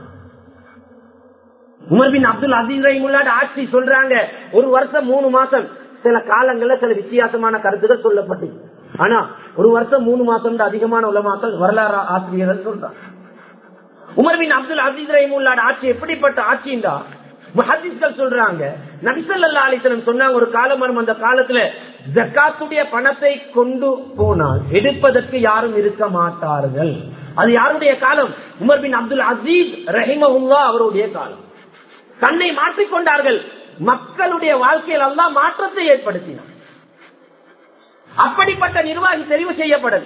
உமர் பின் அப்துல் அசீஸ் ரஹிமுல்லாட ஆட்சி சொல்றாங்க ஒரு வருஷம் மூணு மாசம் சில காலங்கள்ல சில வித்தியாசமான கருத்துக்கள் சொல்லப்பட்டு ஆனா ஒரு வருஷம் மூணு மாசம் அதிகமான உலமாக்கள் வரலாறு ஆசிரியர்கள் சொல்றாங்க உமர் பின் அப்துல் அசீஸ் ரஹிமுல்லாட ஆட்சி எப்படிப்பட்ட ஆட்சிண்டா மஹதீஸ்கள் சொல்றாங்க நபிசல்லா அலிசலம் சொன்னாங்க ஒரு காலம் வரும் அந்த காலத்துல ஜக்காத்துடைய பணத்தை கொண்டு போனால் எடுப்பதற்கு யாரும் இருக்க மாட்டார்கள் அது யாருடைய காலம் உமர் பின் அப்துல் அசீஸ் ரஹிமஹுல்லா அவருடைய காலம் தன்னை மாற்றிக்கொண்டார்கள் மக்களுடைய வாழ்க்கையில் எல்லாம் மாற்றத்தை ஏற்படுத்தினார் அப்படிப்பட்ட நிர்வாகி தெரிவு செய்யப்படது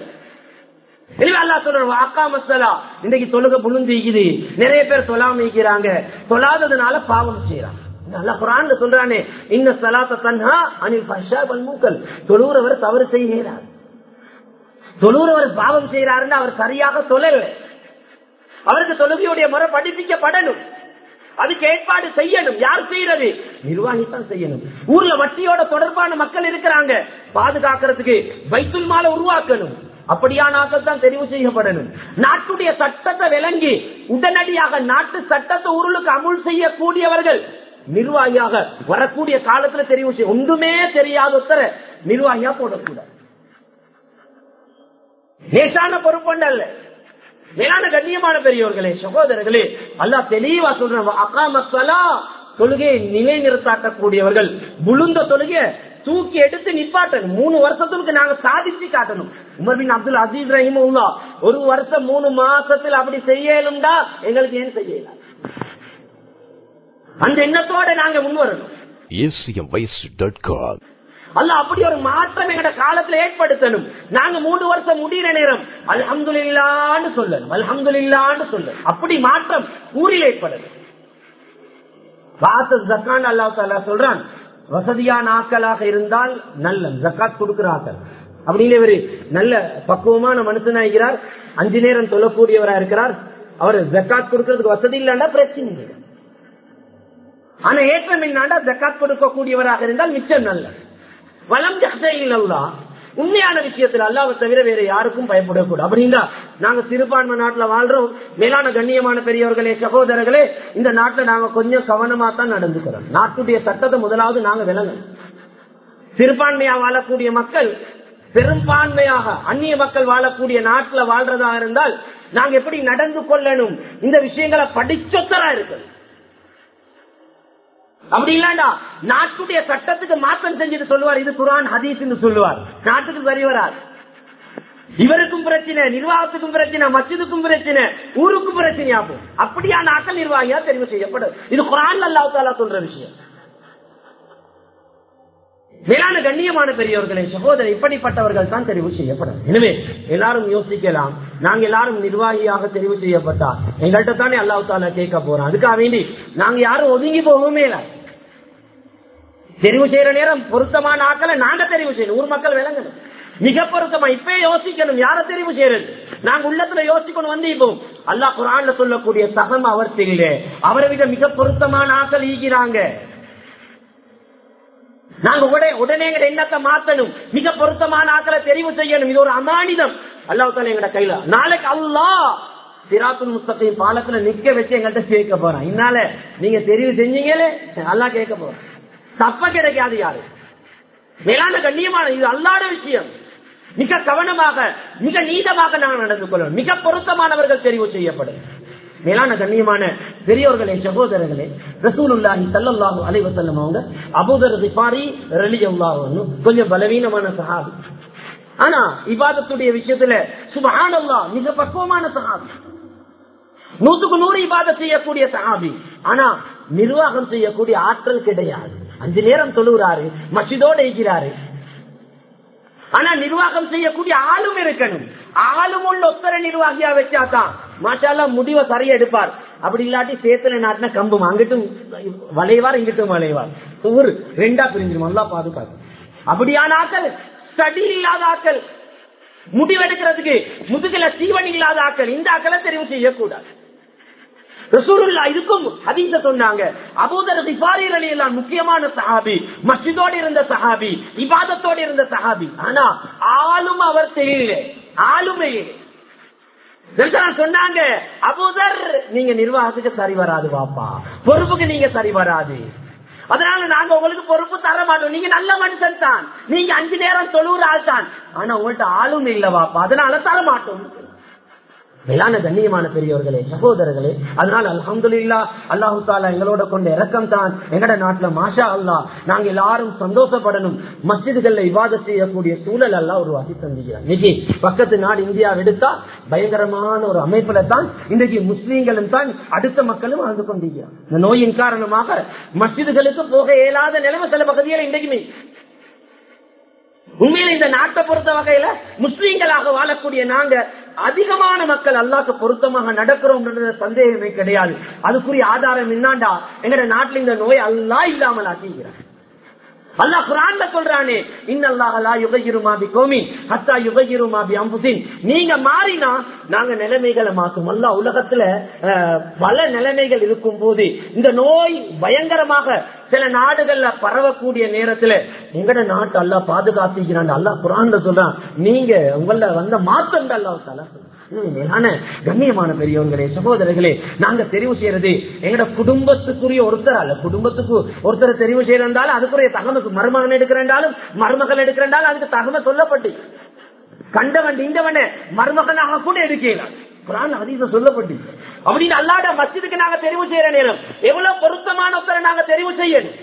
இன்னைக்கு தொழுக புழுந்திக்குது நிறைய பேர் சொல்லாம இருக்கிறாங்க சொல்லாததுனால பாவம் செய்யறாங்க நல்லா குரான் சொல்றானே இந்த சலாத்த தன்ஹா அனில் பஷா பல்மூக்கல் தொழுகிறவர் தவறு செய்கிறார் தொழுகிறவர் பாவம் செய்யறாருன்னு அவர் சரியாக சொல்லல அவருக்கு தொழுகையுடைய முறை படிப்பிக்கப்படணும் அதுக்கு ஏற்பாடு செய்யணும் யார் செய்யறது நிர்வாகித்தான் செய்யணும் ஊர்ல வட்டியோட தொடர்பான மக்கள் இருக்கிறாங்க பாதுகாக்கிறதுக்கு வைத்துல் மாலை உருவாக்கணும் அப்படியான தான் தெரிவு செய்யப்படணும் நாட்டுடைய சட்டத்தை விளங்கி உடனடியாக நாட்டு சட்டத்தை உருளுக்கு அமுல் செய்யக்கூடியவர்கள் நிர்வாகியாக வரக்கூடிய காலத்துல தெரிவு செய்ய ஒன்றுமே தெரியாத ஒருத்தர நிர்வாகியா போடக்கூடாது லேசான பொறுப்பண்டல்ல மேலான கண்ணியமான பெரியவர்களே சகோதரர்களே அல்லா தெளிவா சொல்றோம் அக்காமசலா தொழுகையை நிலைநிறுத்தாக்கக்கூடியவர்கள் முழுந்த தொழுகை தூக்கி எடுத்து நிப்பாட்டணும் மூணு வருஷத்துக்கு நாங்க சாதிச்சு காட்டணும் உமர் பின் அப்துல் அசீஸ் ரஹிமுல்லா ஒரு வருஷம் மூணு மாசத்துல அப்படி செய்யலும்டா எங்களுக்கு ஏன் செய்யலாம் அந்த எண்ணத்தோட நாங்க முன்வரணும் அல்ல அப்படி ஒரு மாற்றம் எங்கட காலத்துல ஏற்படுத்தணும் நாங்க மூணு வருஷம் முடிகிற நேரம் அல்ஹம்து இல்லான்னு சொல்லணும் அல்ஹம்து இல்லான்னு சொல்லணும் அப்படி மாற்றம் ஊரில் ஏற்படணும் ஜக்கான் அல்லா தாலா சொல்றான் வசதியான ஆக்களாக இருந்தால் நல்ல ஜக்காத் கொடுக்கிற ஆக்கள் அப்படின்னு இவரு நல்ல பக்குவமான மனுஷனா இருக்கிறார் அஞ்சு நேரம் சொல்லக்கூடியவரா இருக்கிறார் அவர் ஜக்காத் கொடுக்கறதுக்கு வசதி இல்லைன்னா பிரச்சனை இல்லை ஆனா ஏற்றம் இல்லாண்டா ஜக்காத் கொடுக்கக்கூடியவராக இருந்தால் மிச்சம் நல்ல வளம் இல்லல்லா உண்மையான விஷயத்துல அல்லாவை தவிர வேற யாருக்கும் பயப்படக்கூடாது அப்படின்னா நாங்க சிறுபான்மை நாட்டுல வாழ்றோம் மேலான கண்ணியமான பெரியவர்களே சகோதரர்களே இந்த நாட்டுல நாங்க கொஞ்சம் கவனமா தான் நடந்துக்கிறோம் நாட்டுடைய சட்டத்தை முதலாவது நாங்க விளங்கணும் சிறுபான்மையா வாழக்கூடிய மக்கள் பெரும்பான்மையாக அந்நிய மக்கள் வாழக்கூடிய நாட்டுல வாழ்றதா இருந்தால் நாங்க எப்படி நடந்து கொள்ளணும் இந்த விஷயங்களை படிச்சொத்தரா இருக்கு அப்படி இல்லாண்டா நாட்டுடைய சட்டத்துக்கு மாற்றம் செஞ்சுட்டு சொல்லுவார் இது குரான் ஹதீஸ் சொல்லுவார் நாட்டுக்கு சரி வராது இவருக்கும் பிரச்சனை நிர்வாகத்துக்கும் பிரச்சனை மசிதுக்கும் பிரச்சனை ஊருக்கும் பிரச்சனையாகும் அப்படியான ஆக்கள் நிர்வாகியா தெரிவு செய்யப்படும் இது குரான் அல்லாஹ் தாலா சொல்ற விஷயம் மேலான கண்ணியமான பெரியவர்களே சகோதரர் இப்படிப்பட்டவர்கள் தான் தெரிவு செய்யப்படும் எனவே எல்லாரும் யோசிக்கலாம் நாங்க எல்லாரும் நிர்வாகியாக தெரிவு செய்யப்பட்டா எங்கள்கிட்ட தானே அல்லாஹ் தாலா கேட்க போறோம் அதுக்காக வேண்டி நாங்க யாரும் ஒதுங்கி போகவுமே இல்லை தெரிவு செய்யற நேரம் பொருத்தமான ஆக்களை நாங்க தெரிவு செய்யணும் ஊர் மக்கள் விளங்கணும் மிக பொருத்தமா இப்ப யோசிக்கணும் யார தெரிவு செய்யறது நாங்க உள்ளத்துல யோசிக்கணும் வந்து இப்போ அல்லாஹ் குரான்ல சொல்லக்கூடிய சகம் அவர் தெரியல அவரை விட மிக பொருத்தமான ஆக்கள் ஈகிறாங்க நாங்க உடனே உடனே எங்க எண்ணத்தை மாத்தணும் மிக பொருத்தமான ஆக்களை தெரிவு செய்யணும் இது ஒரு அமானிதம் அல்லாஹ் தால எங்கட கையில நாளைக்கு அல்லாஹ் சிராத்துல் முஸ்தகையும் பாலத்துல நிக்க வச்சு எங்கள்கிட்ட சேர்க்க போறான் இதனால நீங்க தெரிவு செஞ்சீங்களே அல்லாஹ் கேட்க போறான் தப்ப கிடைக்காது யாரு மேலான கண்ணியமான இது அல்லாத விஷயம் மிக கவனமாக மிக நீதமாக நாங்கள் நடந்து கொள்ளணும் மிக பொருத்தமானவர்கள் தெரிவு செய்யப்படும் மேலான கண்ணியமான பெரியோர்களே சகோதரர்களே ரசூலுல்லாஹி சல்லல்லாஹு அலைஹி வஸல்லம் அவங்க அபூதர் ரிஃபாரி ரலியல்லாஹு கொஞ்சம் பலவீனமான சஹாபி ஆனா இபாதத்துடைய விஷயத்துல சுபஹானல்லாஹ் மிக பக்குவமான சஹாபி நூத்துக்கு நூறு இபாதத் செய்யக்கூடிய சஹாபி ஆனா நிர்வாகம் செய்யக்கூடிய ஆற்றல் கிடையாது அஞ்சு நேரம் தொழுகிறாரு மசிதோடு இருக்கிறாரு ஆனா நிர்வாகம் செய்யக்கூடிய ஆளும் இருக்கணும் ஆளும் உள்ள ஒத்தர நிர்வாகியா வச்சாதான் மாஷாலா முடிவை சரியா எடுப்பார் அப்படி இல்லாட்டி சேத்துல நாட்டின கம்பும் அங்கிட்டும் வளைவார் இங்கிட்டும் வளைவார் ஊர் ரெண்டா பிரிஞ்சிரும் நல்லா பாதுகாப்பு அப்படியான ஆக்கள் ஸ்டடி இல்லாத ஆக்கள் முடிவெடுக்கிறதுக்கு முதுகுல சீவன் இல்லாத ஆக்கள் இந்த ஆக்களை தெரிவு செய்யக்கூடாது ரசூலுல்லா இதுக்கும் ஹதீஸ சொன்னாங்க அபூதர் திஃபாரி எல்லாம் முக்கியமான சஹாபி மஸ்ஜிதோடு இருந்த சஹாபி இபாதத்தோடு இருந்த சஹாபி ஆனா ஆளும் அவர் தெரியல ஆளுமே சொன்னாங்க அபூதர் நீங்க நிர்வாகத்துக்கு சரி வராது வாப்பா பொறுப்புக்கு நீங்க சரி வராது அதனால நாங்க உங்களுக்கு பொறுப்பு தர மாட்டோம் நீங்க நல்ல மனுஷன் தான் நீங்க அஞ்சு நேரம் தொழுவுற ஆள் தான் ஆனா உங்கள்ட்ட ஆளும் இல்லவாப்பா அதனால தர மாட்டோம் மேலான கண்ணியமான பெரியவர்களே சகோதரர்களே அதனால அலமதுல்லா அல்லாஹு தாலா எங்களோட கொண்ட இறக்கம் தான் எங்கட நாட்டுல மாஷா அல்லா நாங்க எல்லாரும் சந்தோஷப்படணும் மஸ்ஜிதுகள்ல விவாதம் செய்யக்கூடிய சூழல் எல்லாம் உருவாக்கி தந்துகிறார் இன்னைக்கு பக்கத்து நாடு இந்தியா எடுத்தா பயங்கரமான ஒரு அமைப்புல தான் இன்றைக்கு முஸ்லீம்களும் தான் அடுத்த மக்களும் வாழ்ந்து கொண்டிருக்கிறார் இந்த நோயின் காரணமாக மஸ்ஜிதுகளுக்கு போக இயலாத நிலைமை சில பகுதியில் இன்றைக்குமே உண்மையில இந்த நாட்டை பொறுத்த வகையில முஸ்லீம்களாக வாழக்கூடிய நாங்க அதிகமான மக்கள் அல்லாக்கு பொருத்தமாக நடக்கிறோம் சந்தேகமே கிடையாது அதுக்குரிய ஆதாரம் என்னாண்டா எங்கட நாட்டுல இந்த நோய் அல்லா இல்லாமல் ஆக்கிக்கிறார் அல்லா குரான்ல சொல்றானே இன்னல்லாஹலா யுகையிருமாபி கோமி ஹத்தா யுகையிருமாபி அம்புசின் நீங்க மாறினா நாங்க நிலைமைகளை மாற்றும் அல்லா உலகத்துல பல நிலைமைகள் இருக்கும் போது இந்த நோய் பயங்கரமாக சில நாடுகள்ல பரவக்கூடிய நேரத்துல எங்கட நாட்டு அல்லா பாதுகாத்துக்கிறான் அல்லா குரான்ல சொல்றான் நீங்க உங்கள வந்த மாற்றம் அல்லா தலா மேலான கண்ணியமான பெரியவர்களே சகோதரர்களே நாங்க தெரிவு செய்யறது எங்கட குடும்பத்துக்குரிய ஒருத்தர் அல்ல குடும்பத்துக்கு ஒருத்தர் தெரிவு செய்யறாலும் அதுக்குரிய தகவலுக்கு மருமகன் எடுக்கிறாலும் மருமகள் எடுக்கிறாலும் அதுக்கு தகவல் சொல்லப்பட்டு கண்டவன் இந்தவன மருமகனாக கூட எடுக்கலாம் குரான் அதிக சொல்லப்பட்டு அப்படின்னு அல்லாட மசிதுக்கு நாங்க தெரிவு செய்யற நேரம் எவ்வளவு பொருத்தமான ஒருத்தரை நாங்க தெரிவு செய்யணும்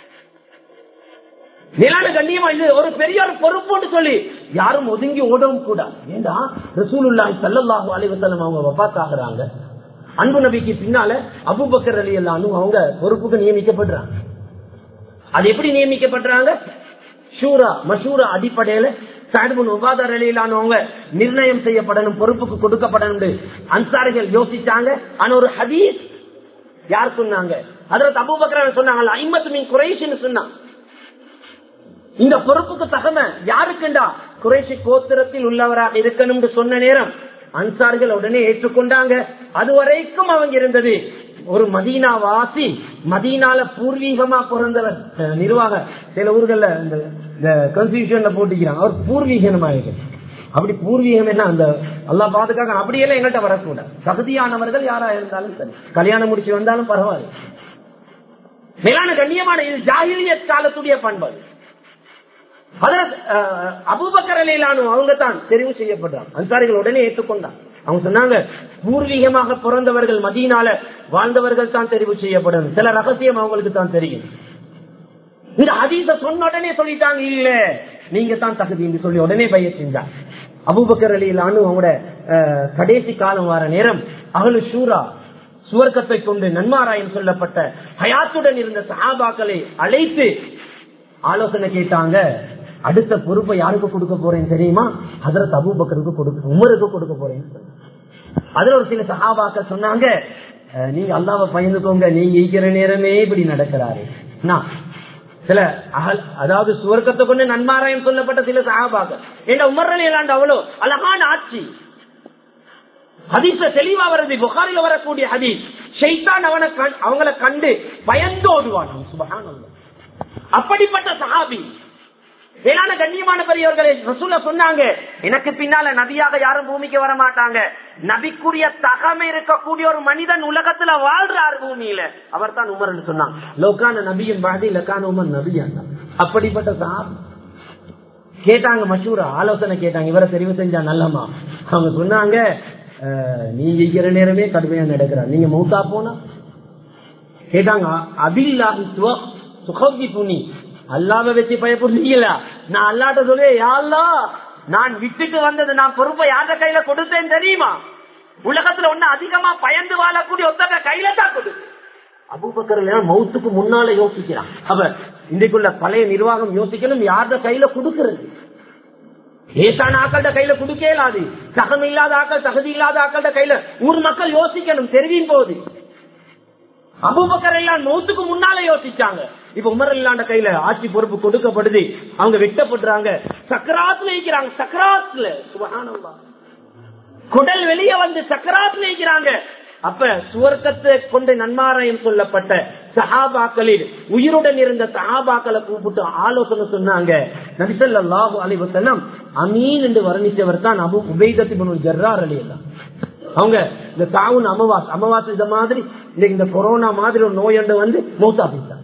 மேலான கண்ணியமா இது ஒரு பெரிய ஒரு பொறுப்புன்னு சொல்லி யாரும் ஒதுங்கி ஓடவும் கூடாது ஏண்டா ரசூலுல்லாஹி சல்லல்லாஹு அலைஹி வஸல்லம் அவங்க வஃபாத் ஆகுறாங்க அன்பு நபிக்கு பின்னால அபூபக்கர் அலி அல்லானும் அவங்க பொறுப்புக்கு நியமிக்கப்படுறாங்க அது எப்படி நியமிக்கப்படுறாங்க ஷூரா மஷூரா அடிப்படையில சாடுபுன் உபாதார் அலியிலானவங்க நிர்ணயம் செய்யப்படணும் பொறுப்புக்கு கொடுக்கப்படணும் அன்சாரிகள் யோசிச்சாங்க ஆனா ஒரு ஹதீஸ் யார் சொன்னாங்க அதற்கு அபூபக்கர் சொன்னாங்க ஐம்பத்து மீன் குறைஷின்னு சொன்னாங்க இந்த பொறுப்புக்கு தகம யாருக்குண்டா குறைசி கோத்திரத்தில் உள்ளவராக இருக்கணும்னு சொன்ன நேரம் அன்சார்கள் உடனே ஏற்றுக்கொண்டாங்க அது வரைக்கும் அவங்க இருந்தது ஒரு மதீனா வாசி மதீனால பூர்வீகமா பிறந்தவர் நிர்வாக சில ஊர்கள்ல இந்த கன்ஸ்டியூஷன்ல போட்டிக்கிறாங்க அவர் பூர்வீகமா இருக்கு அப்படி பூர்வீகம் என்ன அந்த எல்லாம் பாதுகாக்க அப்படியெல்லாம் எங்கள்கிட்ட வரக்கூடாது தகுதியானவர்கள் யாரா இருந்தாலும் சரி கல்யாணம் முடிச்சு வந்தாலும் பரவாயில்ல மேலான கண்ணியமான இது ஜாகிரிய காலத்துடைய பண்பு அபூபக்கர் அலிலானு அவங்க தான் தெரிவு செய்யப்படுறாங்க அன்சாரிகள் உடனே ஏற்றுக்கொண்டான் அவங்க சொன்னாங்க பூர்வீகமாக பிறந்தவர்கள் மதியனால வாழ்ந்தவர்கள் தான் தெரிவு செய்யப்படும் சில ரகசியம் அவங்களுக்கு தான் தெரியும் இந்த ஹதீஸ சொன்ன உடனே சொல்லிட்டாங்க இல்ல நீங்க தான் தகுதி சொல்லி உடனே பைய செஞ்சாங்க அபூபக்கர் அலியிலான்னு அவங்களோட அஹ், கடைசி காலம் வர நேரம் அகலு ஷூரா சுவர்க்கத்தை கொண்டு நன்மாராயம் சொல்லப்பட்ட ஹயாத்துடன் இருந்த சஹாபாக்களை அழைத்து ஆலோசனை கேட்டாங்க அடுத்த பொறுப்பை யாருக்கு கொடுக்க போறேன்னு தெரியுமா ஹதரத் அபூபக்கருக்கு கொடுக்க உமருக்கு கொடுக்க போறேன்னு சொன்னாங்க. அதுல ஒரு சில சஹாபாக்கள் சொன்னாங்க அஹ், நீங்க அல்லாவை பயந்துக்கோங்க நீங்க ஈக்கிற நேரமே இப்படி நடக்கிறாரு நான் சில அகல் அதாவது சுவர்க்கத்தை கொண்டு நன்மாராயம் சொல்லப்பட்ட சில சகாபாக்கள் என்ற உமர்றல் இல்லாண்டு அவ்வளோ அழகான ஆட்சி ஹதீஸ்ல தெளிவா வருது புகாரில வரக்கூடிய ஹதீஸ் ஷைத்தான் அவனை கண்- அவங்கள கண்டு பயந்து ஓடுவான் சுபஹானல்லாஹ். அப்படிப்பட்ட சஹாபி வேளாண் கண்ணியமான பெரியவர்களே ரசூல சொன்னாங்க எனக்கு பின்னால நபியாக யாரும் பூமிக்கு வர மாட்டாங்க நபிக்குரிய தகமை இருக்கக்கூடிய ஒரு மனிதன் உலகத்துல வாழ்றாரு பூமியில அவர் தான் உமர்னு சொன்னாங்க லோக்கான நபியின் பாதி லக்கான உமர் நபியான் அப்படிப்பட்ட சாப் கேட்டாங்க மஷூரா ஆலோசனை கேட்டாங்க இவரை தெரிவு செஞ்சா நல்லமா அவங்க சொன்னாங்க அஹ், நீங்க இருக்கிற நேரமே கடுமையா நடக்கிறார் நீங்க மௌத்தா போனா கேட்டாங்க அபில்லாஹி சுவ- சுகவ்வி புனி அல்லாவை வச்சு பயப்படுறீங்களா நான் அல்லாட்ட சொல்லுவேன் யா அல்லாஹ், நான் விட்டுட்டு வந்தது நான் பொறுப்பை யார கையில கொடுத்தேன் தெரியுமா உலகத்துல ஒண்ணு அதிகமா பயந்து வாழக்கூடிய ஒருத்தக கையில தான் கொடு அபூபக்கர் மௌத்துக்கு முன்னால யோசிக்கிறான் அப்ப இன்றைக்குள்ள பழைய நிர்வாகம் யோசிக்கணும் யார்த கையில கொடுக்கிறது லேசான ஆக்கள்கிட்ட கையில கொடுக்க இயலாது சகம் இல்லாத ஆக்கள் தகுதி இல்லாத ஆக்கள்கிட்ட கையில ஊர் மக்கள் யோசிக்கணும் தெரிவின் போது அபூபக்கர் எல்லாம் நூத்துக்கு முன்னால யோசிச்சாங்க இப்ப உமர் இல்லாண்ட கையில ஆட்சி பொறுப்பு கொடுக்கப்படுது அவங்க வெட்டப்படுறாங்க சக்கராத்துல இருக்கிறாங்க சக்கராத்துல சுபஹானல்லாஹ் குடல் வெளியே வந்து சக்கராத்துல இருக்கிறாங்க அப்ப சுவர்க்கத்தை கொண்டு நன்மாராயம் சொல்லப்பட்ட சஹாபாக்களில் உயிருடன் இருந்த சஹாபாக்களை கூப்பிட்டு ஆலோசனை சொன்னாங்க நபிசல்லாஹு அலைஹி வஸல்லம் அமீன் என்று வர்ணித்தவர் தான் அபு உபைதத்தி பனு ஜர்ரார் அலி அல்லா அவங்க இந்த தாவுன் அமாவாஸ் அமாவாசை இந்த மாதிரி இன்னைக்கு இந்த கொரோனா மாதிரி ஒரு நோய் ஒன்று வந்து மௌத்தா போயிட்டாங்க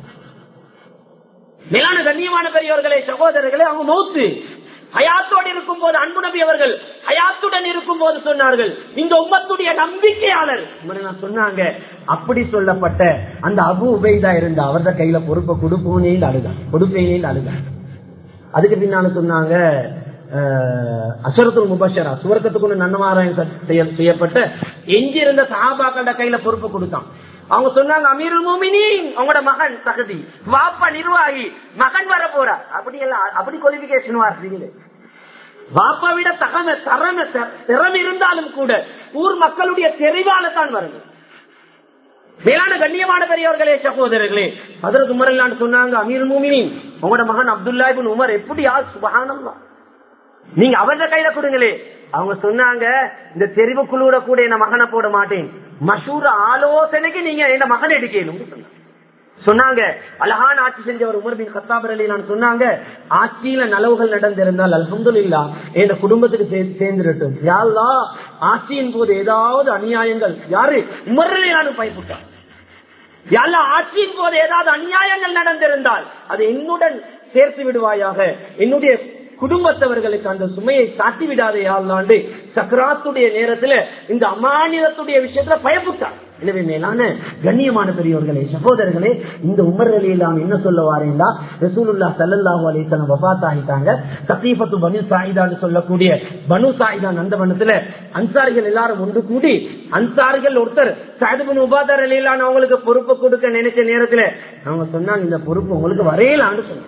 மேலான கண்ணியமான பெரியவர்களே சகோதரர்களே அவங்க மௌத்து ஹயாத்தோடு இருக்கும் போது அன்பு நபி அவர்கள் ஹயாத்துடன் இருக்கும் போது சொன்னார்கள் இந்த உம்மத்துடைய நம்பிக்கையாளர் இவரை நான் சொன்னாங்க அப்படி சொல்லப்பட்ட அந்த அபு உபைதா இருந்த அவரது கையில பொறுப்பை கொடுப்போனே அழுதான் கொடுப்பேனே அழுதான் அதுக்கு பின்னால சொன்னாங்க அஹ், அஷரத்துல் முபஷரா சுவர்க்கத்துக்கு நன்னமாராயம் செய்ய- செய்யப்பட்ட எஞ்சி இருந்த சஹாபாக்கள கையில பொறுப்பு கொடுத்தான் அவங்க சொன்னாங்க அமீருல் மூமினின் அவங்களோட மகன் தகுதி வாப்பா நிர்வாகி மகன் வர போறா அப்படி எல்லாம் அப்படி குவாலிபிகேஷன் வார்த்தைகளே வாப்பா விட தகம தரம திறமை இருந்தாலும் கூட ஊர் மக்களுடைய தெரிவால தான் வருது மேலான கண்ணியமான பெரியவர்களே சகோதரர்களே அதற்கு உமர் சொன்னாங்க அமீர் மூமினின் உங்களோட மகன் அப்துல்லா இப்னு உமர் எப்படி ஆள் சுபஹானல்லாஹ் நீங்க அவരുടെ கையில கொடுங்களே அவங்க சொன்னாங்க இந்த தெரிவு குழுட கூட என்ன மகனை போட மாட்டேன் மஷூர ஆலோசனைக்கு நீங்க என்ன மகன் எடுக்கணும் சொன்னாங்க. சொன்னாங்க அழகான ஆட்சி செஞ்சவர் உமர் பின் கத்தாபர் அலி நான் சொன்னாங்க ஆட்சியில நலவுகள் நடந்திருந்தால் அல்ஹம்துலில்லா என் குடும்பத்துக்கு சே- சேர்ந்துடட்டும் யாழ்லா ஆட்சியின் போது ஏதாவது அநியாயங்கள் யாரு உமர் அலி நான் பயப்பட்டான் யாழ்லா ஆட்சியின் போது ஏதாவது அநியாயங்கள் நடந்திருந்தால் அது என்னுடன் சேர்த்து விடுவாயாக என்னுடைய குடும்பத்தவர்களுக்கு அந்த சுமையை சாட்டி விடாதே யாழ்லாண்டு சக்கராத்துடைய நேரத்துல இந்த அமானியத்துடைய விஷயத்துல பயப்பட்டார் எனவே மேலான கண்ணியமான பெரியவர்களே சகோதரர்களே இந்த உமர் அலியெல்லாம் என்ன சொல்ல வாரேண்டா ரசூலுல்லா சல்லல்லாஹு அலிசனம் வபாத் ஆகிட்டாங்க சசீபத்து பனு சாயிதான்னு சொல்லக்கூடிய பனு சாயிதான் அந்த வனத்துல அன்சாரிகள் எல்லாரும் ஒன்று கூடி அன்சாரிகள் ஒருத்தர் சாயிதுபின் உபாதார் அலியெல்லாம் அவங்களுக்கு பொறுப்பு கொடுக்க நினைச்ச நேரத்துல அவங்க சொன்னாங்க இந்த பொறுப்பு உங்களுக்கு வரையலான்னு சொன்னாங்க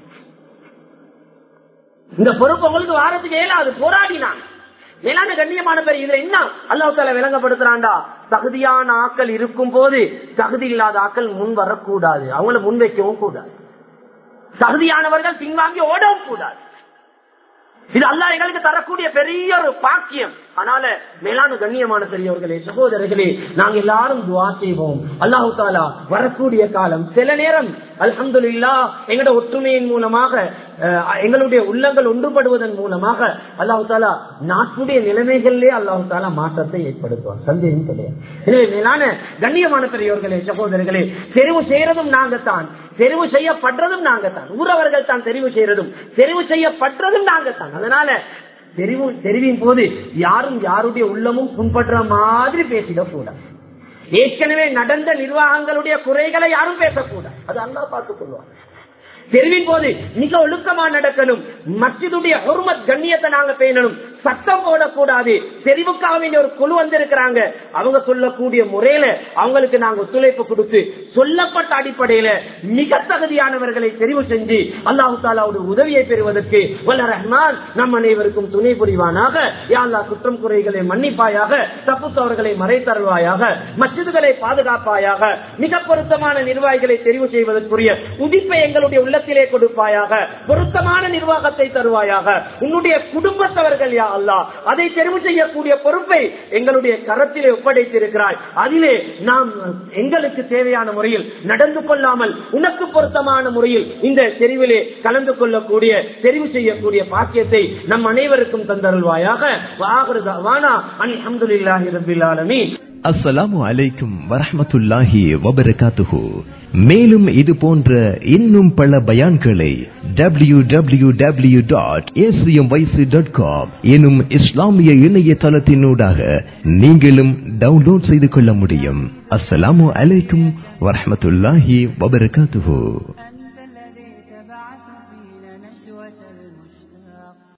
இந்த பொறுப்பு உங்களுக்கு வாரத்துக்கு ஏழாது போராடினான் மேலான கண்ணியமான பேர் இதுல என்ன அல்லாஹால விளங்கப்படுத்துறான்டா தகுதியான ஆக்கள் இருக்கும் போது தகுதி இல்லாத ஆக்கள் முன் வரக்கூடாது அவங்கள முன் வைக்கவும் கூடாது தகுதியானவர்கள் பின்வாங்கி ஓடவும் கூடாது இது அல்லாஹ் எங்களுக்கு தரக்கூடிய பெரிய ஒரு பாக்கியம் அதனால மேலான கண்ணியமான பெரியவர்களே சகோதரர்களே நாங்க எல்லாரும் துவா செய்வோம் அல்லாஹு தாலா வரக்கூடிய காலம் சில நேரம் அல்ஹம்துலில்லா எங்களோட ஒற்றுமையின் மூலமாக அஹ், எங்களுடைய உள்ளங்கள் ஒன்றுபடுவதன் மூலமாக அல்லாஹு தாலா நாட்டுடைய நிலைமைகளிலே அல்லாஹு தாலா மாற்றத்தை ஏற்படுத்துவார் சந்தேகம் கிடையாது எனவே மேலான கண்ணியமான பெரியவர்களே சகோதரர்களே தெரிவு செய்யறதும் நாங்கத்தான் தெரிவு செய்யப்படுறதும் நாங்கத்தான் ஊரவர்கள் தான் தெரிவு செய்யறதும் தெரிவு செய்யப்படுறதும் நாங்கத்தான் அதனால தெரிவு தெரிவின் போது யாரும் யாருடைய உள்ளமும் புண்படுற மாதிரி பேசிடக்கூடாது ஏற்கனவே நடந்த நிர்வாகங்களுடைய குறைகளை யாரும் பேசக்கூடாது அது அல்லா பார்த்துக் கொள்வார் தெரிவின் போது மிக ஒழுக்கமா நடக்கணும் மஸ்ஜிதுடைய ஹொர்மத் கண்ணியத்தை நாங்க பேணணும் சத்தம் போடக்கூடாது தெரிவுக்காக வேண்டிய ஒரு குழு வந்திருக்கிறாங்க அவங்க சொல்லக்கூடிய முறையில அவங்களுக்கு நாங்க ஒத்துழைப்பு கொடுத்து சொல்லப்பட்ட அடிப்படையில மிக தகுதியானவர்களை தெரிவு செஞ்சு அல்லாஹு தாலாவுடைய உதவியை பெறுவதற்கு வல்ல ரஹ்மான் நம் அனைவருக்கும் துணை புரிவானாக யாழ்லா குற்றம் குறைகளை மன்னிப்பாயாக தப்புத்தவர்களை மறைத்தருள்வாயாக மசிதுகளை பாதுகாப்பாயாக மிக பொருத்தமான நிர்வாகிகளை தெரிவு செய்வதற்குரிய உதிப்பை எங்களுடைய உள்ளத்திலே கொடுப்பாயாக பொருத்தமான நிர்வாகத்தை தருவாயாக உன்னுடைய குடும்பத்தவர்கள் யா அல்லா அதை தெரிவு செய்யக்கூடிய பொறுப்பை எங்களுடைய கரத்திலே ஒப்படைத்திருக்கிறாய் அதிலே நாம் எங்களுக்கு தேவையான முறையில் நடந்து கொள்ளாமல் உனக்கு பொருத்தமான முறையில் இந்த தெரிவிலே கலந்து கொள்ளக்கூடிய தெரிவு செய்யக்கூடிய பாக்கியத்தை நம் அனைவருக்கும் தந்தருள்வாயாக வானா அனி அஹமதுல்லாஹி ரபில் ஆலமீன் அஸ்ஸலாமு அலைக்கும் வரஹ்மத்துல்லாஹி வபரகாத்துஹு மேலும் இது போன்ற இன்னும் பல பயான்களை W W W dot dot com எனும் இஸ்லாமிய இணையதளத்தினூடாக நீங்களும் டவுன்லோட் செய்து கொள்ள முடியும் அஸ்ஸலாமு அலைக்கும் வரஹ்மத்துல்லாஹி வபரகாத்துஹு